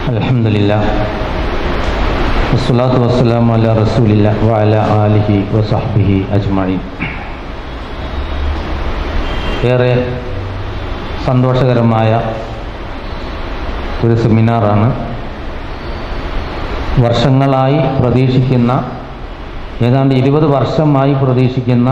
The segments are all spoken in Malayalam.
الحمد لله والصلاة والسلام على رسول الله وعلى آله وصحبه أجمعين ഏറെ സന്തോഷകരമായ ഒരു സെമിനാറാണ് വർഷങ്ങളായി പ്രതീക്ഷിക്കുന്ന ഏതാണ്ട് ഇരുപത് വർഷമായി പ്രതീക്ഷിക്കുന്ന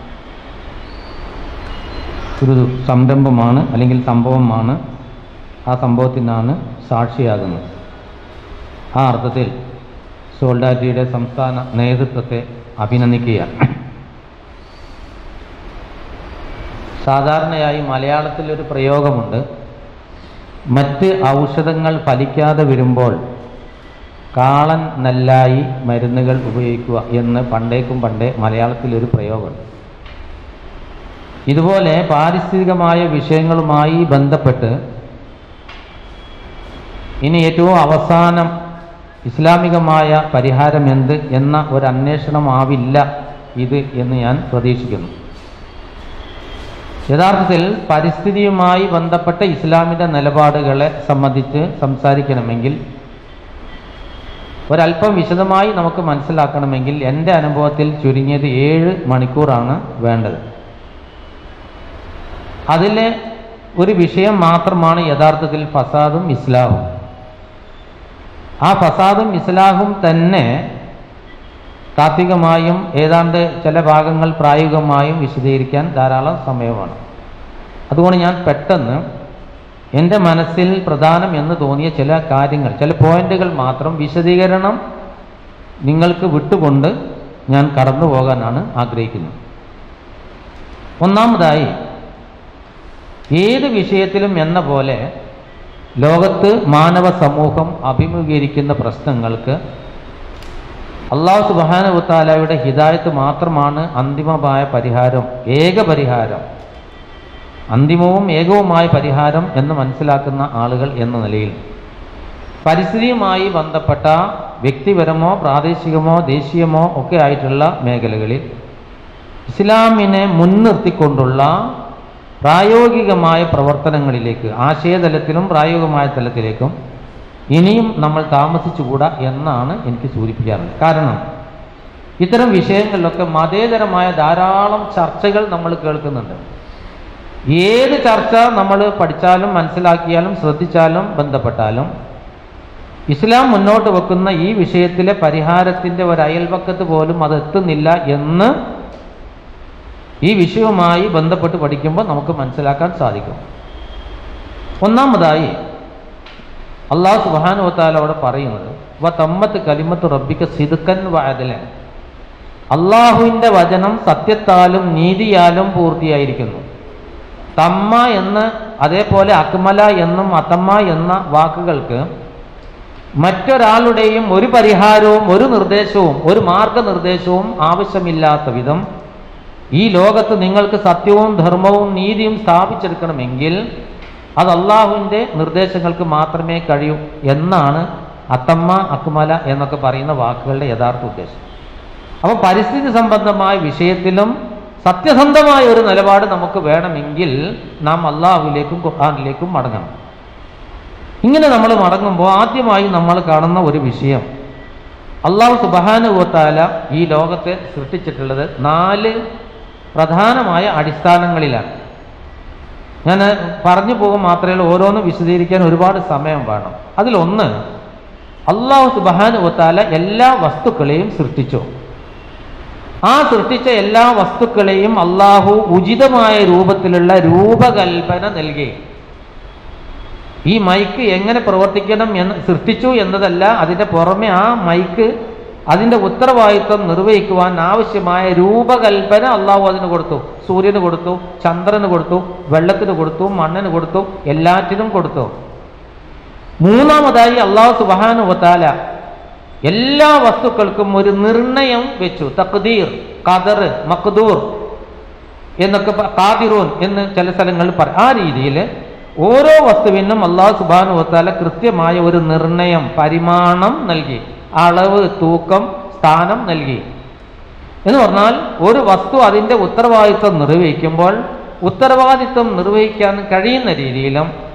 ഒരു സംരംഭമാണ് അല്ലെങ്കിൽ സംഭവമാണ് ആ സംഭവത്തിനാണ് സാക്ഷിയാകുന്നത് ആ അർത്ഥത്തിൽ സോൾഡാറ്റിയുടെ സംസ്ഥാന നേതൃത്വത്തെ അഭിനന്ദിക്കുകയാണ് സാധാരണയായി മലയാളത്തിൽ ഒരു പ്രയോഗമുണ്ട് മറ്റ് ഔഷധങ്ങൾ ഫലിക്കാതെ വരുമ്പോൾ കാളൻ നെല്ലായി മരുന്നുകൾ ഉപയോഗിക്കുക എന്ന് പണ്ടേക്കും പണ്ടേ മലയാളത്തിൽ ഒരു പ്രയോഗമുണ്ട് ഇതുപോലെ പാരിസ്ഥിതികമായ വിഷയങ്ങളുമായി ബന്ധപ്പെട്ട് ഇനി ഏറ്റവും അവസാനം ഇസ്ലാമികമായ പരിഹാരം എന്ത് എന്ന ഒരു അന്വേഷണമാവില്ല ഇത് എന്ന് ഞാൻ പ്രതീക്ഷിക്കുന്നു യഥാർത്ഥത്തിൽ പരിസ്ഥിതിയുമായി ബന്ധപ്പെട്ട ഇസ്ലാമിൻ്റെ നിലപാടുകളെ സംബന്ധിച്ച് സംസാരിക്കണമെങ്കിൽ ഒരല്പം വിശദമായി നമുക്ക് മനസ്സിലാക്കണമെങ്കിൽ എൻ്റെ അനുഭവത്തിൽ ചുരുങ്ങിയത് ഏഴ് മണിക്കൂറാണ് വേണ്ടത് അതിലെ ഒരു വിഷയം മാത്രമാണ് യഥാർത്ഥത്തിൽ ഫസാദും ഇസ്ലാഹും ആ ഫസാദും ഇസ്ലാഹും തന്നെ താത്വികമായും ഏതാണ്ട് ചില ഭാഗങ്ങൾ പ്രായോഗികമായും വിശദീകരിക്കാൻ ധാരാളം സമയമാണ് അതുകൊണ്ട് ഞാൻ പെട്ടെന്ന് എൻ്റെ മനസ്സിൽ പ്രധാനം എന്ന് തോന്നിയ ചില കാര്യങ്ങൾ ചില പോയിന്റുകൾ മാത്രം വിശദീകരണം നിങ്ങൾക്ക് വിട്ടുകൊണ്ട് ഞാൻ കടന്നു പോകാനാണ് ആഗ്രഹിക്കുന്നത് ഒന്നാമതായി ഏത് വിഷയത്തിലും എന്ന പോലെ ലോകത്ത് മാനവ സമൂഹം അഭിമുഖീകരിക്കുന്ന പ്രശ്നങ്ങൾക്ക് അള്ളാഹു സുബാനുത്താലയുടെ ഹിദായത്ത് മാത്രമാണ് അന്തിമമായ പരിഹാരം ഏക പരിഹാരം അന്തിമവും ഏകവുമായ പരിഹാരം എന്ന് മനസ്സിലാക്കുന്ന ആളുകൾ എന്ന നിലയിൽ പരിസ്ഥിതിയുമായി ബന്ധപ്പെട്ട വ്യക്തിപരമോ പ്രാദേശികമോ ദേശീയമോ ഒക്കെ ആയിട്ടുള്ള മേഖലകളിൽ ഇസ്ലാമിനെ മുൻനിർത്തിക്കൊണ്ടുള്ള പ്രായോഗികമായ പ്രവർത്തനങ്ങളിലേക്ക് ആശയതലത്തിലും പ്രായോഗികമായ തലത്തിലേക്കും ഇനിയും നമ്മൾ താമസിച്ചുകൂടാ എന്നാണ് എനിക്ക് സൂചിപ്പിക്കാറുള്ളത് കാരണം ഇത്തരം വിഷയങ്ങളിലൊക്കെ മതേതരമായ ധാരാളം ചർച്ചകൾ നമ്മൾ കേൾക്കുന്നുണ്ട് ഏത് ചർച്ച നമ്മൾ പഠിച്ചാലും മനസ്സിലാക്കിയാലും ശ്രദ്ധിച്ചാലും ബന്ധപ്പെട്ടാലും ഇസ്ലാം മുന്നോട്ട് വെക്കുന്ന ഈ വിഷയത്തിലെ പരിഹാരത്തിൻ്റെ ഒരു അയൽപക്കത്ത് പോലും അത് എത്തുന്നില്ല എന്ന് ഈ വിഷയവുമായി ബന്ധപ്പെട്ട് പഠിക്കുമ്പോൾ നമുക്ക് മനസ്സിലാക്കാൻ സാധിക്കും ഒന്നാമതായി അള്ളാഹു സുബാനുവത്താല അവിടെ പറയുന്നത് വ തമ്മത്ത് കലിമത്ത് റബ്ബിക്ക് സിതുക്കൻ വായതലൻ അള്ളാഹുവിൻ്റെ വചനം സത്യത്താലും നീതിയാലും പൂർത്തിയായിരിക്കുന്നു തമ്മ എന്ന് അതേപോലെ അക്മല എന്നും അതമ്മ എന്ന വാക്കുകൾക്ക് മറ്റൊരാളുടെയും ഒരു പരിഹാരവും ഒരു നിർദ്ദേശവും ഒരു മാർഗനിർദ്ദേശവും ആവശ്യമില്ലാത്ത വിധം ഈ ലോകത്ത് നിങ്ങൾക്ക് സത്യവും ധർമ്മവും നീതിയും സ്ഥാപിച്ചെടുക്കണമെങ്കിൽ അത് അള്ളാഹുവിൻ്റെ നിർദ്ദേശങ്ങൾക്ക് മാത്രമേ കഴിയൂ എന്നാണ് അത്തമ്മ അക്മല എന്നൊക്കെ പറയുന്ന വാക്കുകളുടെ യഥാർത്ഥ ഉദ്ദേശം അപ്പോൾ പരിസ്ഥിതി സംബന്ധമായ വിഷയത്തിലും സത്യസന്ധമായ ഒരു നിലപാട് നമുക്ക് വേണമെങ്കിൽ നാം അള്ളാഹുവിലേക്കും ഖുർആാനിലേക്കും മടങ്ങണം ഇങ്ങനെ നമ്മൾ മടങ്ങുമ്പോൾ ആദ്യമായി നമ്മൾ കാണുന്ന ഒരു വിഷയം അള്ളാഹു സുബാനുവത്താല ഈ ലോകത്തെ സൃഷ്ടിച്ചിട്ടുള്ളത് നാല് പ്രധാനമായ അടിസ്ഥാനങ്ങളിലാണ് ഞാൻ പറഞ്ഞു പോകും മാത്രമേ ഉള്ളൂ ഓരോന്ന് വിശദീകരിക്കാൻ ഒരുപാട് സമയം വേണം അതിലൊന്ന് അള്ളാഹു സുബാനുവത്താല എല്ലാ വസ്തുക്കളെയും സൃഷ്ടിച്ചു ആ സൃഷ്ടിച്ച എല്ലാ വസ്തുക്കളെയും അള്ളാഹു ഉചിതമായ രൂപത്തിലുള്ള രൂപകൽപ്പന നൽകി ഈ മൈക്ക് എങ്ങനെ പ്രവർത്തിക്കണം എന്ന് സൃഷ്ടിച്ചു എന്നതല്ല അതിൻ്റെ പുറമെ ആ മൈക്ക് അതിൻ്റെ ഉത്തരവാദിത്വം നിർവഹിക്കുവാൻ ആവശ്യമായ രൂപകൽപ്പന അള്ളാഹു അതിന് കൊടുത്തു സൂര്യന് കൊടുത്തു ചന്ദ്രന് കൊടുത്തു വെള്ളത്തിന് കൊടുത്തു മണ്ണിന് കൊടുത്തു എല്ലാറ്റിനും കൊടുത്തു മൂന്നാമതായി അള്ളാഹു സുബാനു വത്താല എല്ലാ വസ്തുക്കൾക്കും ഒരു നിർണയം വെച്ചു തക്ദീർ കദർ മക്ദൂർ എന്നൊക്കെ കാതിറൂൻ എന്ന് ചില സ്ഥലങ്ങളിൽ പറയും ആ രീതിയിൽ ഓരോ വസ്തുവിനും അള്ളാഹു സുബാനു വത്താല കൃത്യമായ ഒരു നിർണയം പരിമാണം നൽകി അളവ് തൂക്കം സ്ഥാനം നൽകി എന്ന് പറഞ്ഞാൽ ഒരു വസ്തു അതിൻ്റെ ഉത്തരവാദിത്വം നിർവഹിക്കുമ്പോൾ ഉത്തരവാദിത്വം നിർവഹിക്കാൻ കഴിയുന്ന രീതിയിലും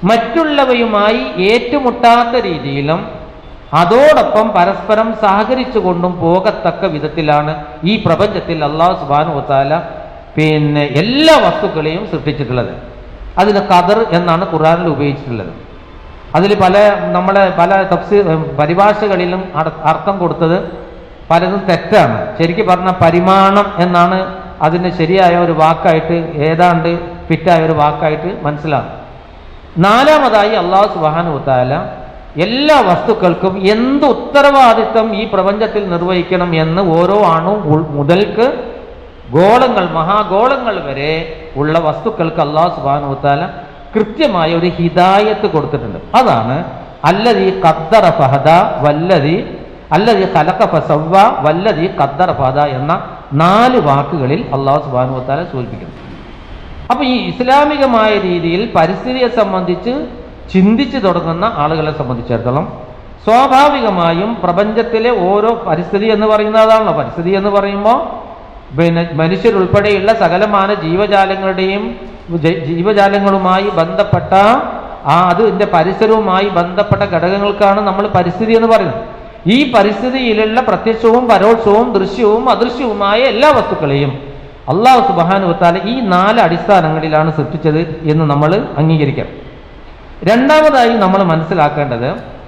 മറ്റുള്ളവയുമായി ഏറ്റുമുട്ടാത്ത രീതിയിലും അതോടൊപ്പം പരസ്പരം സഹകരിച്ചുകൊണ്ടും പോകത്തക്ക വിധത്തിലാണ് ഈ പ്രപഞ്ചത്തിൽ അള്ളാഹു സുബാനു വത്താല പിന്നെ എല്ലാ വസ്തുക്കളെയും സൃഷ്ടിച്ചിട്ടുള്ളത് അതിന് ഖദർ എന്നാണ് ഖുറാനിൽ ഉപയോഗിച്ചിട്ടുള്ളത് അതിൽ പല നമ്മളെ പല തഫ്സീ പരിഭാഷകളിലും അട- അർത്ഥം കൊടുത്തത് പലതും തെറ്റാണ് ശരിക്കും പറഞ്ഞ പരിമാണം എന്നാണ് അതിന് ശരിയായ ഒരു വാക്കായിട്ട് ഏതാണ്ട് ഫിറ്റായ ഒരു വാക്കായിട്ട് മനസ്സിലാകും നാലാമതായി അള്ളാഹു സുബാനു താല എല്ലാ വസ്തുക്കൾക്കും എന്ത് ഉത്തരവാദിത്തം ഈ പ്രപഞ്ചത്തിൽ നിർവഹിക്കണം എന്ന് ഓരോ അണു ഉൾ- മുതൽക്ക് ഗോളങ്ങൾ മഹാഗോളങ്ങൾ വരെ ഉള്ള വസ്തുക്കൾക്ക് അള്ളാഹു സുബാനു താല കൃത്യമായ ഒരു ഹിദായത്ത് കൊടുത്തിട്ടുണ്ട് അതാണ് അല്ലതി ഖദ്ദറ ഫഹദ വല്ലതി അല്ലതി ഖലഖ ഫസവ്വ വല്ലതി ഖദ്ദറ ഫഹദ എന്ന നാല് വാക്കുകളിൽ അള്ളാഹു സുബാനു താല സൂചിപ്പിക്കുന്നു അപ്പൊ ഈ ഇസ്ലാമികമായ രീതിയിൽ പരിസ്ഥിതിയെ സംബന്ധിച്ച് ചിന്തിച്ചു തുടങ്ങുന്ന ആളുകളെ സംബന്ധിച്ചിടത്തോളം സ്വാഭാവികമായും പ്രപഞ്ചത്തിലെ ഓരോ പരിസ്ഥിതി എന്ന് പറയുന്നതാണല്ലോ പരിസ്ഥിതി എന്ന് പറയുമ്പോൾ പിന്നെ മനുഷ്യരുൾപ്പെടെയുള്ള സകലമാന ജീവജാലങ്ങളുടെയും ജ- ജീവജാലങ്ങളുമായി ബന്ധപ്പെട്ട ആ അതിന്റെ പരിസരവുമായി ബന്ധപ്പെട്ട ഘടകങ്ങൾക്കാണ് നമ്മൾ പരിസ്ഥിതി എന്ന് പറയുന്നത് ഈ പരിസ്ഥിതിയിലുള്ള പ്രത്യക്ഷവും പരോക്ഷവും ദൃശ്യവും അദൃശ്യവുമായ എല്ലാ വസ്തുക്കളെയും അള്ളാഹു സുബാനുവത്താല ഈ നാല് അടിസ്ഥാനങ്ങളിലാണ് സൃഷ്ടിച്ചത് എന്ന് നമ്മൾ അംഗീകരിക്കാം രണ്ടാമതായി നമ്മൾ മനസ്സിലാക്കേണ്ടത്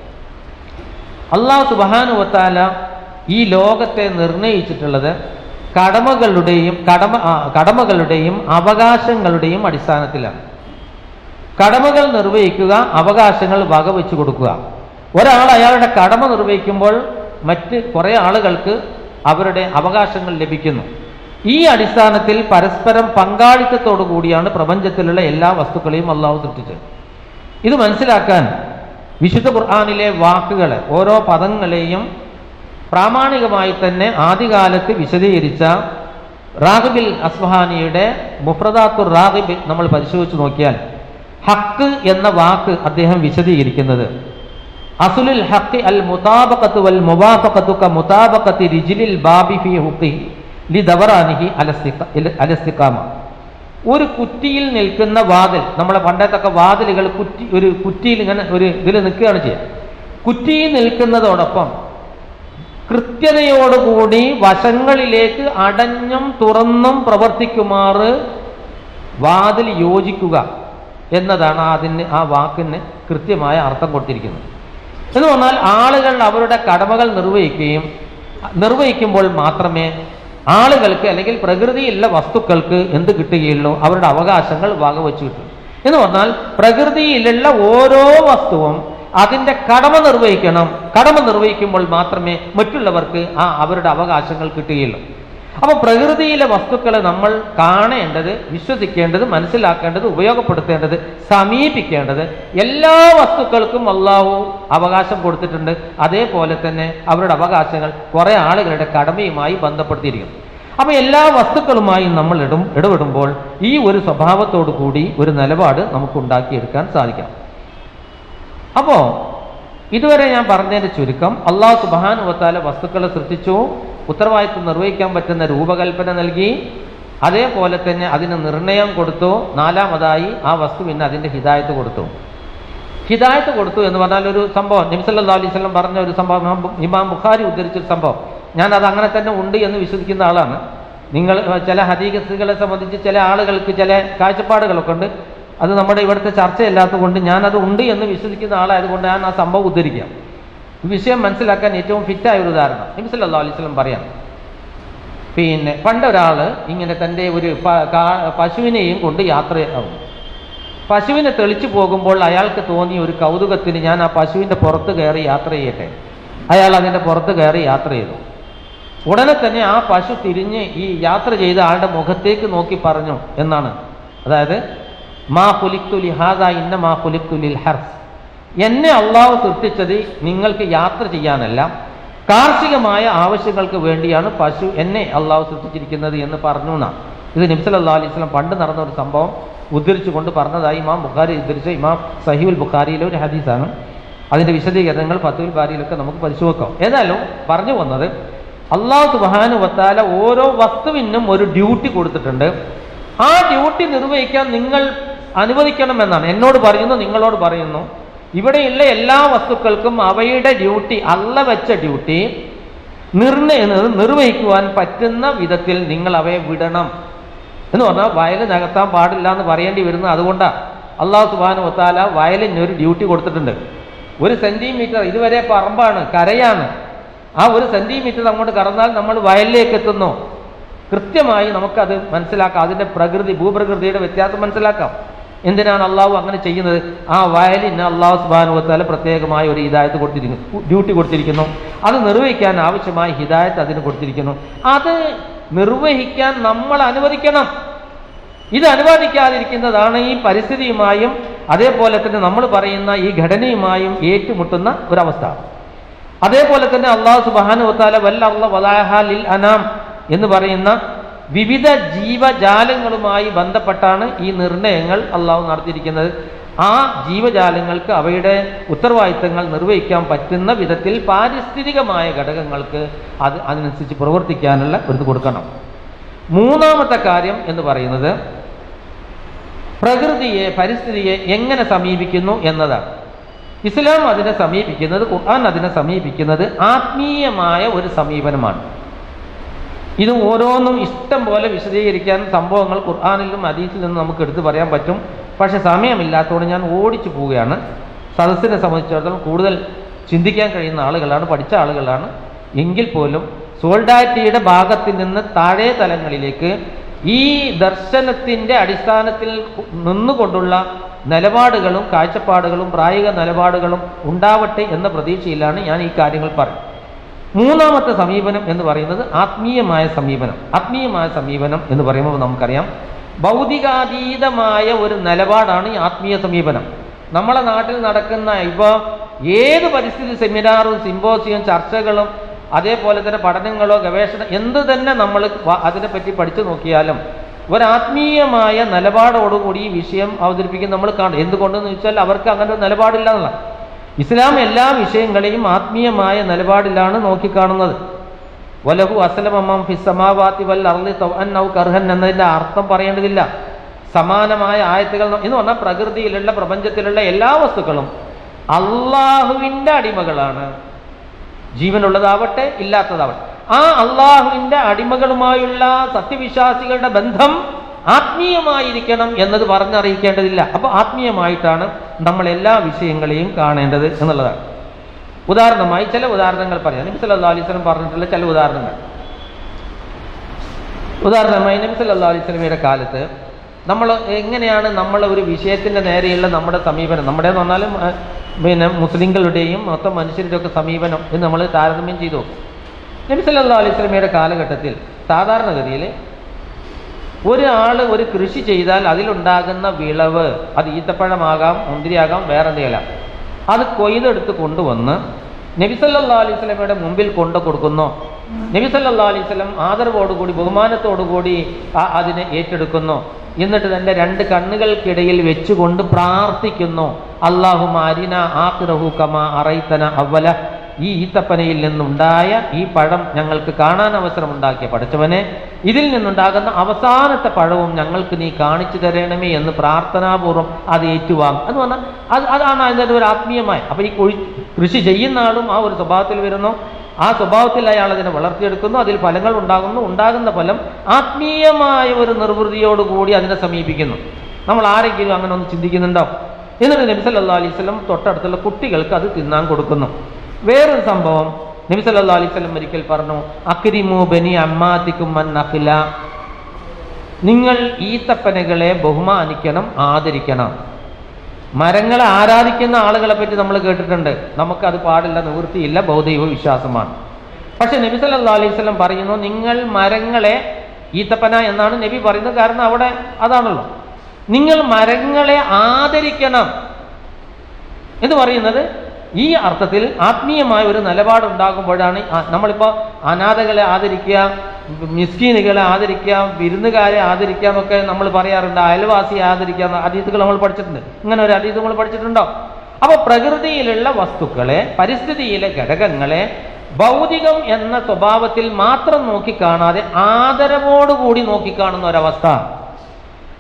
അള്ളാഹു സുബാനുവത്താല ഈ ലോകത്തെ നിർണയിച്ചിട്ടുള്ളത് കടമകളുടെയും കടമ ആ, കടമകളുടെയും അവകാശങ്ങളുടെയും അടിസ്ഥാനത്തിലാണ് കടമകൾ നിർവഹിക്കുക അവകാശങ്ങൾ വകവെച്ചു കൊടുക്കുക ഒരാൾ അയാളുടെ കടമ നിർവഹിക്കുമ്പോൾ മറ്റ് കുറേ ആളുകൾക്ക് അവരുടെ അവകാശങ്ങൾ ലഭിക്കുന്നു ഈ അടിസ്ഥാനത്തിൽ പരസ്പരം പങ്കാളിത്തത്തോടു കൂടിയാണ് പ്രപഞ്ചത്തിലുള്ള എല്ലാ വസ്തുക്കളെയും അള്ളാഹു സൃഷ്ടിച്ചത് ഇത് മനസ്സിലാക്കാൻ വിശുദ്ധ ഖുർആാനിലെ വാക്കുകൾ ഓരോ പദങ്ങളെയും പ്രാമാണികമായി തന്നെ ആദ്യകാലത്ത് വിശദീകരിച്ച റാഗിബിൽ അസ്ബഹാനിയുടെ മുഫ്രദാത്തുർ റാഗിബ് നമ്മൾ പരിശോധിച്ച് നോക്കിയാൽ ഹക്ക് എന്ന വാക്ക് അദ്ദേഹം വിശദീകരിക്കുന്നത് അസുലുൽ ഹക്കി അൽ മുതാബഖത്തു വൽ മുവാഫഖത്തു ക മുതാബഖത്തി റിജ്ലിൽ ബാബി ഫി ഹുഖി ലി ദവറാനിഹി അലസ്തിഖ അലസ്തിഖാമ ഒരു കുറ്റിയിൽ നിൽക്കുന്ന വാതിൽ നമ്മളെ പണ്ടത്തൊക്കെ വാതിലുകൾ കുറ്റി ഒരു കുറ്റിയിൽ ഇങ്ങനെ ഒരു ഇതിൽ നിൽക്കുകയാണ് ചെയ്യുക കുറ്റിയിൽ നിൽക്കുന്നതോടൊപ്പം കൃത്യതയോടുകൂടി വശങ്ങളിലേക്ക് അടഞ്ഞും തുറന്നും പ്രവർത്തിക്കുമാറ് വാതിൽ യോജിക്കുക എന്നതാണ് അതിന് ആ വാക്കിന് കൃത്യമായ അർത്ഥം കൊടുത്തിരിക്കുന്നത് എന്ന് പറഞ്ഞാൽ ആളുകൾ അവരുടെ കടമകൾ നിർവഹിക്കുകയും നിർവഹിക്കുമ്പോൾ മാത്രമേ ആളുകൾക്ക് അല്ലെങ്കിൽ പ്രകൃതിയിലുള്ള വസ്തുക്കൾക്ക് എന്ത് കിട്ടുകയുള്ളൂ അവരുടെ അവകാശങ്ങൾ വകവെച്ച് കിട്ടും എന്ന് പറഞ്ഞാൽ പ്രകൃതിയിലുള്ള ഓരോ വസ്തുവും അതിന്റെ കടമ നിർവഹിക്കണം കടമ നിർവഹിക്കുമ്പോൾ മാത്രമേ മറ്റുള്ളവർക്ക് ആ അവരുടെ അവകാശങ്ങൾ കിട്ടുകയുള്ളൂ അപ്പൊ പ്രകൃതിയിലെ വസ്തുക്കളെ നമ്മൾ കാണേണ്ടത് വിശ്വസിക്കേണ്ടത് മനസ്സിലാക്കേണ്ടത് ഉപയോഗപ്പെടുത്തേണ്ടത് സമീപിക്കേണ്ടത് എല്ലാ വസ്തുക്കൾക്കും അള്ളാഹു അവകാശം കൊടുത്തിട്ടുണ്ട് അതേപോലെ തന്നെ അവരുടെ അവകാശങ്ങൾ കുറെ ആളുകളുടെ കടമയുമായി ബന്ധപ്പെടുത്തിയിരിക്കുന്നു അപ്പൊ എല്ലാ വസ്തുക്കളുമായും നമ്മൾ ഇടും ഇടപെടുമ്പോൾ ഈ ഒരു സ്വഭാവത്തോടു കൂടി ഒരു നിലപാട് നമുക്ക് ഉണ്ടാക്കിയെടുക്കാൻ സാധിക്കാം അപ്പോ ഇതുവരെ ഞാൻ പറഞ്ഞതിന്റെ ചുരുക്കം അള്ളാഹു സുബാനുവത്താല വസ്തുക്കളെ സൃഷ്ടിച്ചു ഉത്തരവാദിത്വം നിർവഹിക്കാൻ പറ്റുന്ന രൂപകൽപ്പന നൽകി അതേപോലെ തന്നെ അതിന് നിർണയം കൊടുത്തു നാലാമതായി ആ വസ്തുവിന് അതിന്റെ ഹിദായത്ത് കൊടുത്തു ഹിദായത്ത് കൊടുത്തു എന്ന് പറഞ്ഞാൽ ഒരു സംഭവം നിംസല്ലാ അലൈഹി സ്വലം പറഞ്ഞ ഒരു സംഭവം ഇമാം ബു- ഇമാം ബുഖാരി ഉദ്ധരിച്ചൊരു സംഭവം ഞാൻ അത് അങ്ങനെ തന്നെ ഉണ്ട് എന്ന് വിശ്വസിക്കുന്ന ആളാണ് നിങ്ങൾ ഏർ, ചില ഹദീഗസുകളെ സംബന്ധിച്ച് ചില ആളുകൾക്ക് ചില കാഴ്ചപ്പാടുകളൊക്കെ ഉണ്ട് അത് നമ്മുടെ ഇവിടുത്തെ ചർച്ചയല്ലാത്തത് കൊണ്ട് ഞാനത് ഉണ്ട് എന്ന് വിശ്വസിക്കുന്ന ആളായതുകൊണ്ട് ഞാൻ ആ സംഭവം ഉദ്ധരിക്കാം ഈ വിഷയം മനസ്സിലാക്കാൻ ഏറ്റവും ഫിറ്റായ ഒരു ഉദാഹരണം നബി സല്ലല്ലാഹു അലൈഹി വസല്ലം പറയാം പിന്നെ പണ്ടൊരാൾ ഇങ്ങനെ തൻ്റെ ഒരു പ- കാ- പശുവിനെയും കൊണ്ട് യാത്രയാവും പശുവിനെ തെളിച്ചു പോകുമ്പോൾ അയാൾക്ക് തോന്നിയ ഒരു കൗതുകത്തിന് ഞാൻ ആ പശുവിൻ്റെ പുറത്ത് കയറി യാത്ര ചെയ്യട്ടെ അയാൾ അതിൻ്റെ പുറത്ത് കയറി യാത്ര ചെയ്തു ഉടനെ തന്നെ ആ പശു തിരിഞ്ഞ് ഈ യാത്ര ചെയ്ത ആളുടെ മുഖത്തേക്ക് നോക്കി പറഞ്ഞു എന്നാണ് അതായത് മാ പുലിക്തുലി ഹാദ ഇന്ന മാ പുലിക്തുലിൽ ഹർസ് എന്നെ അള്ളാഹു സൃഷ്ടിച്ചത് നിങ്ങൾക്ക് യാത്ര ചെയ്യാനല്ല കാർഷികമായ ആവശ്യങ്ങൾക്ക് വേണ്ടിയാണ് പശു എന്നെ അള്ളാഹു സൃഷ്ടിച്ചിരിക്കുന്നത് എന്ന് പറഞ്ഞു എന്നാണ് ഇത് നബ്സൽ അല്ലാ അലൈഹി സ്വലം പണ്ട് നടന്ന ഒരു സംഭവം ഉദ്ധരിച്ചുകൊണ്ട് പറഞ്ഞതായി ഇമാം ബുഖാരി ഉദ്ധരിച്ച ഇമാം സഹീഉൽ ബുഖാരിയിലെ ഒരു ഹദീസാണ് അതിന്റെ വിശദീകരണങ്ങൾ ഫത്തുൽ ബാരിയിലൊക്കെ നമുക്ക് പരിശോധിക്കാം ഏതായാലും പറഞ്ഞു വന്നത് അള്ളാഹു സുബാനു വത്താല ഓരോ വസ്തുവിനും ഒരു ഡ്യൂട്ടി കൊടുത്തിട്ടുണ്ട് ആ ഡ്യൂട്ടി നിർവഹിക്കാൻ നിങ്ങൾ അനുവദിക്കണം എന്നാണ് എന്നോട് പറയുന്നു നിങ്ങളോട് പറയുന്നു ഇവിടെയുള്ള എല്ലാ വസ്തുക്കൾക്കും അവയുടെ ഡ്യൂട്ടി അല്ല വെച്ച ഡ്യൂട്ടി നിർണയ നിർവഹിക്കുവാൻ പറ്റുന്ന വിധത്തിൽ നിങ്ങൾ അവയെ വിടണം എന്ന് പറഞ്ഞാൽ വയൽ നികത്താൻ പാടില്ല എന്ന് പറയേണ്ടി വരുന്നത് അതുകൊണ്ടാണ് അള്ളാഹു സുബാനു ഒത്താല വയലിന് ഒരു ഡ്യൂട്ടി കൊടുത്തിട്ടുണ്ട് ഒരു സെന്റിമീറ്റർ ഇതുവരെ പറമ്പാണ് കരയാണ് ആ ഒരു സെന്റിമീറ്റർ അങ്ങോട്ട് കടന്നാൽ നമ്മൾ വയലിലേക്ക് എത്തുന്നു കൃത്യമായി നമുക്കത് മനസ്സിലാക്കാം അതിന്റെ പ്രകൃതി ഭൂപ്രകൃതിയുടെ വ്യത്യാസം മനസ്സിലാക്കാം എന്തിനാണ് അള്ളാഹു അങ്ങനെ ചെയ്യുന്നത് ആ വയലിന് അള്ളാഹു സുബാനുവത്താല പ്രത്യേകമായ ഒരു ഹിദായത്ത് കൊടുത്തിരിക്കുന്നു ഡ്യൂട്ടി കൊടുത്തിരിക്കുന്നു അത് നിർവഹിക്കാൻ ആവശ്യമായ ഹിദായത്ത് അതിന് കൊടുത്തിരിക്കുന്നു അത് നിർവഹിക്കാൻ നമ്മൾ അനുവദിക്കണം ഇത് അനുവദിക്കാതിരിക്കുന്നതാണ് ഈ പരിസ്ഥിതിയുമായും അതേപോലെ തന്നെ നമ്മൾ പറയുന്ന ഈ ഘടനയുമായും ഏറ്റുമുട്ടുന്ന ഒരവസ്ഥ അതേപോലെ തന്നെ അള്ളാഹു സുബാനുവത്താല വല്ല അള്ള വലാഹ ലിൽ അനാം എന്ന് പറയുന്ന വിവിധ ജീവജാലങ്ങളുമായി ബന്ധപ്പെട്ടാണ് ഈ നിർണയങ്ങൾ അള്ളാഹു നടത്തിയിരിക്കുന്നത് ആ ജീവജാലങ്ങൾക്ക് അവയുടെ ഉത്തരവാദിത്തങ്ങൾ നിർവഹിക്കാൻ പറ്റുന്ന വിധത്തിൽ പാരിസ്ഥിതികമായ ഘടകങ്ങൾക്ക് അത് അതിനനുസരിച്ച് പ്രവർത്തിക്കാനുള്ള ഒരു കൊടുക്കണം മൂന്നാമത്തെ കാര്യം എന്ന് പറയുന്നത് പ്രകൃതിയെ പരിസ്ഥിതിയെ എങ്ങനെ സമീപിക്കുന്നു എന്നതാണ് ഇസ്ലാം അതിനെ സമീപിക്കുന്നത് ഖുർആൻ അതിനെ സമീപിക്കുന്നത് ആത്മീയമായ ഒരു സമീപനമാണ് ഇത് ഓരോന്നും ഇഷ്ടം പോലെ വിശദീകരിക്കാൻ സംഭവങ്ങൾ ഖുർആാനിലും ഹദീസിൽ നിന്നും നമുക്ക് എടുത്തു പറയാൻ പറ്റും പക്ഷെ സമയമില്ലാത്തതുകൊണ്ട് ഞാൻ ഓടിച്ചു പോവുകയാണ് സദസ്സിനെ സംബന്ധിച്ചിടത്തോളം കൂടുതൽ ചിന്തിക്കാൻ കഴിയുന്ന ആളുകളാണ് പഠിച്ച ആളുകളാണ് എങ്കിൽ പോലും സോൾഡാറ്റിയുടെ ഭാഗത്തിൽ നിന്ന് താഴെ തലങ്ങളിലേക്ക് ഈ ദർശനത്തിന്റെ അടിസ്ഥാനത്തിൽ നിന്നുകൊണ്ടുള്ള നിലപാടുകളും കാഴ്ചപ്പാടുകളും പ്രായോഗിക നിലപാടുകളും ഉണ്ടാവട്ടെ എന്ന പ്രതീക്ഷയിലാണ് ഞാൻ ഈ കാര്യങ്ങൾ പറയുന്നത് മൂന്നാമത്തെ സമീപനം എന്ന് പറയുന്നത് ആത്മീയമായ സമീപനം ആത്മീയമായ സമീപനം എന്ന് പറയുമ്പോൾ നമുക്കറിയാം ഭൗതികാതീതമായ ഒരു നിലപാടാണ് ഈ ആത്മീയ സമീപനം നമ്മളെ നാട്ടിൽ നടക്കുന്ന ഇപ്പോൾ ഏത് പരിസ്ഥിതി സെമിനാറും സിമ്പോസിയും ചർച്ചകളും അതേപോലെ തന്നെ പഠനങ്ങളോ ഗവേഷണം എന്ത് തന്നെ നമ്മൾ അതിനെപ്പറ്റി പഠിച്ചു നോക്കിയാലും ഒരാത്മീയമായ നിലപാടോടുകൂടി ഈ വിഷയം അവതരിപ്പിക്കുന്ന നമ്മൾ കാണും എന്തുകൊണ്ടെന്ന് വെച്ചാൽ അവർക്ക് അങ്ങനെ ഒരു നിലപാടില്ല എന്നുള്ള ഇസ്ലാം എല്ലാ വിഷയങ്ങളെയും ആത്മീയമായ നിലപാടിലാണ് നോക്കിക്കാണുന്നത് വലഹു അസലമം ഫിസമാവാത്തി വൽ അർലി തൗഅൻ ഔ കർഹൻ എന്നതിന്റെ അർത്ഥം പറയേണ്ടതില്ല സമാനമായ ആയത്തുകൾ എന്ന് പറഞ്ഞാൽ പ്രകൃതിയിലുള്ള പ്രപഞ്ചത്തിലുള്ള എല്ലാ വസ്തുക്കളും അള്ളാഹുവിന്റെ അടിമകളാണ് ജീവനുള്ളതാവട്ടെ ഇല്ലാത്തതാവട്ടെ ആ അള്ളാഹുവിന്റെ അടിമകളുമായുള്ള സത്യവിശ്വാസികളുടെ ബന്ധം ആത്മീയമായിരിക്കണം എന്നത് പറഞ്ഞറിയിക്കേണ്ടതില്ല അപ്പൊ ആത്മീയമായിട്ടാണ് നമ്മൾ എല്ലാ വിഷയങ്ങളെയും കാണേണ്ടത് എന്നുള്ളതാണ് ഉദാഹരണമായി ചില ഉദാഹരണങ്ങൾ പറയാം നബി സല്ലാ അലൈസ്ലം പറഞ്ഞിട്ടുള്ള ചില ഉദാഹരണങ്ങൾ ഉദാഹരണമായി നബി സല്ലാ അലൈസ്ലമിയുടെ കാലത്ത് നമ്മൾ എങ്ങനെയാണ് നമ്മൾ ഒരു വിഷയത്തിന്റെ നേരെയുള്ള നമ്മുടെ സമീപനം നമ്മുടെ എന്ന് പറഞ്ഞാലും പിന്നെ മുസ്ലിങ്ങളുടെയും മൊത്തം മനുഷ്യരുടെ ഒക്കെ സമീപനം എന്ന് നമ്മൾ താരതമ്യം ചെയ്തു നബി സല്ലാ അലൈഹി സ്വലമയുടെ കാലഘട്ടത്തിൽ സാധാരണഗതിയിൽ ഒരാൾ ഒരു കൃഷി ചെയ്താൽ അതിലുണ്ടാകുന്ന വിളവ് അത് ഈത്തപ്പഴമാകാം മുന്തിരിയാകാം വേറെ എന്തെങ്കിലും അത് കൊയ്തെടുത്ത് കൊണ്ടുവന്ന് നബിസല്ലാ അലൈഹി സ്വലമയുടെ മുമ്പിൽ കൊണ്ടു കൊടുക്കുന്നു നബിസല്ലാ അലൈഹി സ്വലം ആദരവോടുകൂടി ബഹുമാനത്തോടുകൂടി അതിനെ ഏറ്റെടുക്കുന്നു എന്നിട്ട് തന്റെ രണ്ട് കണ്ണുകൾക്കിടയിൽ വെച്ചുകൊണ്ട് പ്രാർത്ഥിക്കുന്നു അള്ളാഹു മാരിന ആഖിറഹു കമ അറൈത്തന അവല ഈ ഈത്തപ്പനയിൽ നിന്നുണ്ടായ ഈ പഴം ഞങ്ങൾക്ക് കാണാൻ അവസരം ഉണ്ടാക്കിയ പഠിച്ചവനെ ഇതിൽ നിന്നുണ്ടാകുന്ന അവസാനത്തെ പഴവും ഞങ്ങൾക്ക് നീ കാണിച്ചു തരണമേ എന്ന് പ്രാർത്ഥനാപൂർവ്വം അത് ഏറ്റുവാങ്ങും എന്ന് പറഞ്ഞാൽ അത് അതാണ് അതിൻ്റെ ഒരു ആത്മീയമായ അപ്പൊ ഈ കൊഴി കൃഷി ചെയ്യുന്ന ആളും ആ ഒരു സ്വഭാവത്തിൽ വരുന്നു ആ സ്വഭാവത്തിൽ അയാൾ അതിനെ വളർത്തിയെടുക്കുന്നു അതിൽ ഫലങ്ങൾ ഉണ്ടാകുന്നു ഉണ്ടാകുന്ന ഫലം ആത്മീയമായ ഒരു നിർവൃതിയോടുകൂടി അതിനെ സമീപിക്കുന്നു നമ്മൾ ആരെങ്കിലും അങ്ങനെ ഒന്ന് ചിന്തിക്കുന്നുണ്ടോ എന്നിട്ട് നബി സല്ലാ അലൈഹി സ്വലം തൊട്ടടുത്തുള്ള കുട്ടികൾക്ക് അത് തിന്നാൻ കൊടുക്കുന്നു വേറൊരു സംഭവം നബി സല്ലാ അലൈഹി സ്വലം ഒരിക്കൽ പറഞ്ഞു അക്രിമു ബനി അമ്മാത്തിക്കും മൻ അഖില നിങ്ങൾ ഈത്തപ്പനകളെ ബഹുമാനിക്കണം ആദരിക്കണം മരങ്ങളെ ആരാധിക്കുന്ന ആളുകളെ പറ്റി നമ്മൾ കേട്ടിട്ടുണ്ട് നമുക്കത് പാടില്ല നിവൃത്തിയില്ല ബൗദ്ധൈവ വിശ്വാസമാണ് പക്ഷെ നബി സല്ലാ അലൈഹി സ്വലം പറയുന്നു നിങ്ങൾ മരങ്ങളെ ഈത്തപ്പന എന്നാണ് നബി പറയുന്നത് കാരണം അവിടെ അതാണല്ലോ നിങ്ങൾ മരങ്ങളെ ആദരിക്കണം എന്ന് പറയുന്നത് ഈ അർത്ഥത്തിൽ ആത്മീയമായ ഒരു നിലപാടുണ്ടാകുമ്പോഴാണ് നമ്മളിപ്പോൾ അനാഥകളെ ആദരിക്കുക മിസ്കീനുകളെ ആദരിക്കുക വിരുന്നുകാരെ ആദരിക്കുക എന്നൊക്കെ നമ്മൾ പറയാറുണ്ട് അയൽവാസിയെ ആദരിക്കുക എന്ന അതീതുകൾ നമ്മൾ പഠിച്ചിട്ടുണ്ട് ഇങ്ങനെ ഒരു അതീത് നമ്മൾ പഠിച്ചിട്ടുണ്ടോ അപ്പൊ പ്രകൃതിയിലുള്ള വസ്തുക്കളെ പരിസ്ഥിതിയിലെ ഘടകങ്ങളെ ഭൗതികം എന്ന സ്വഭാവത്തിൽ മാത്രം നോക്കിക്കാണാതെ ആദരവോടുകൂടി നോക്കിക്കാണുന്ന ഒരവസ്ഥ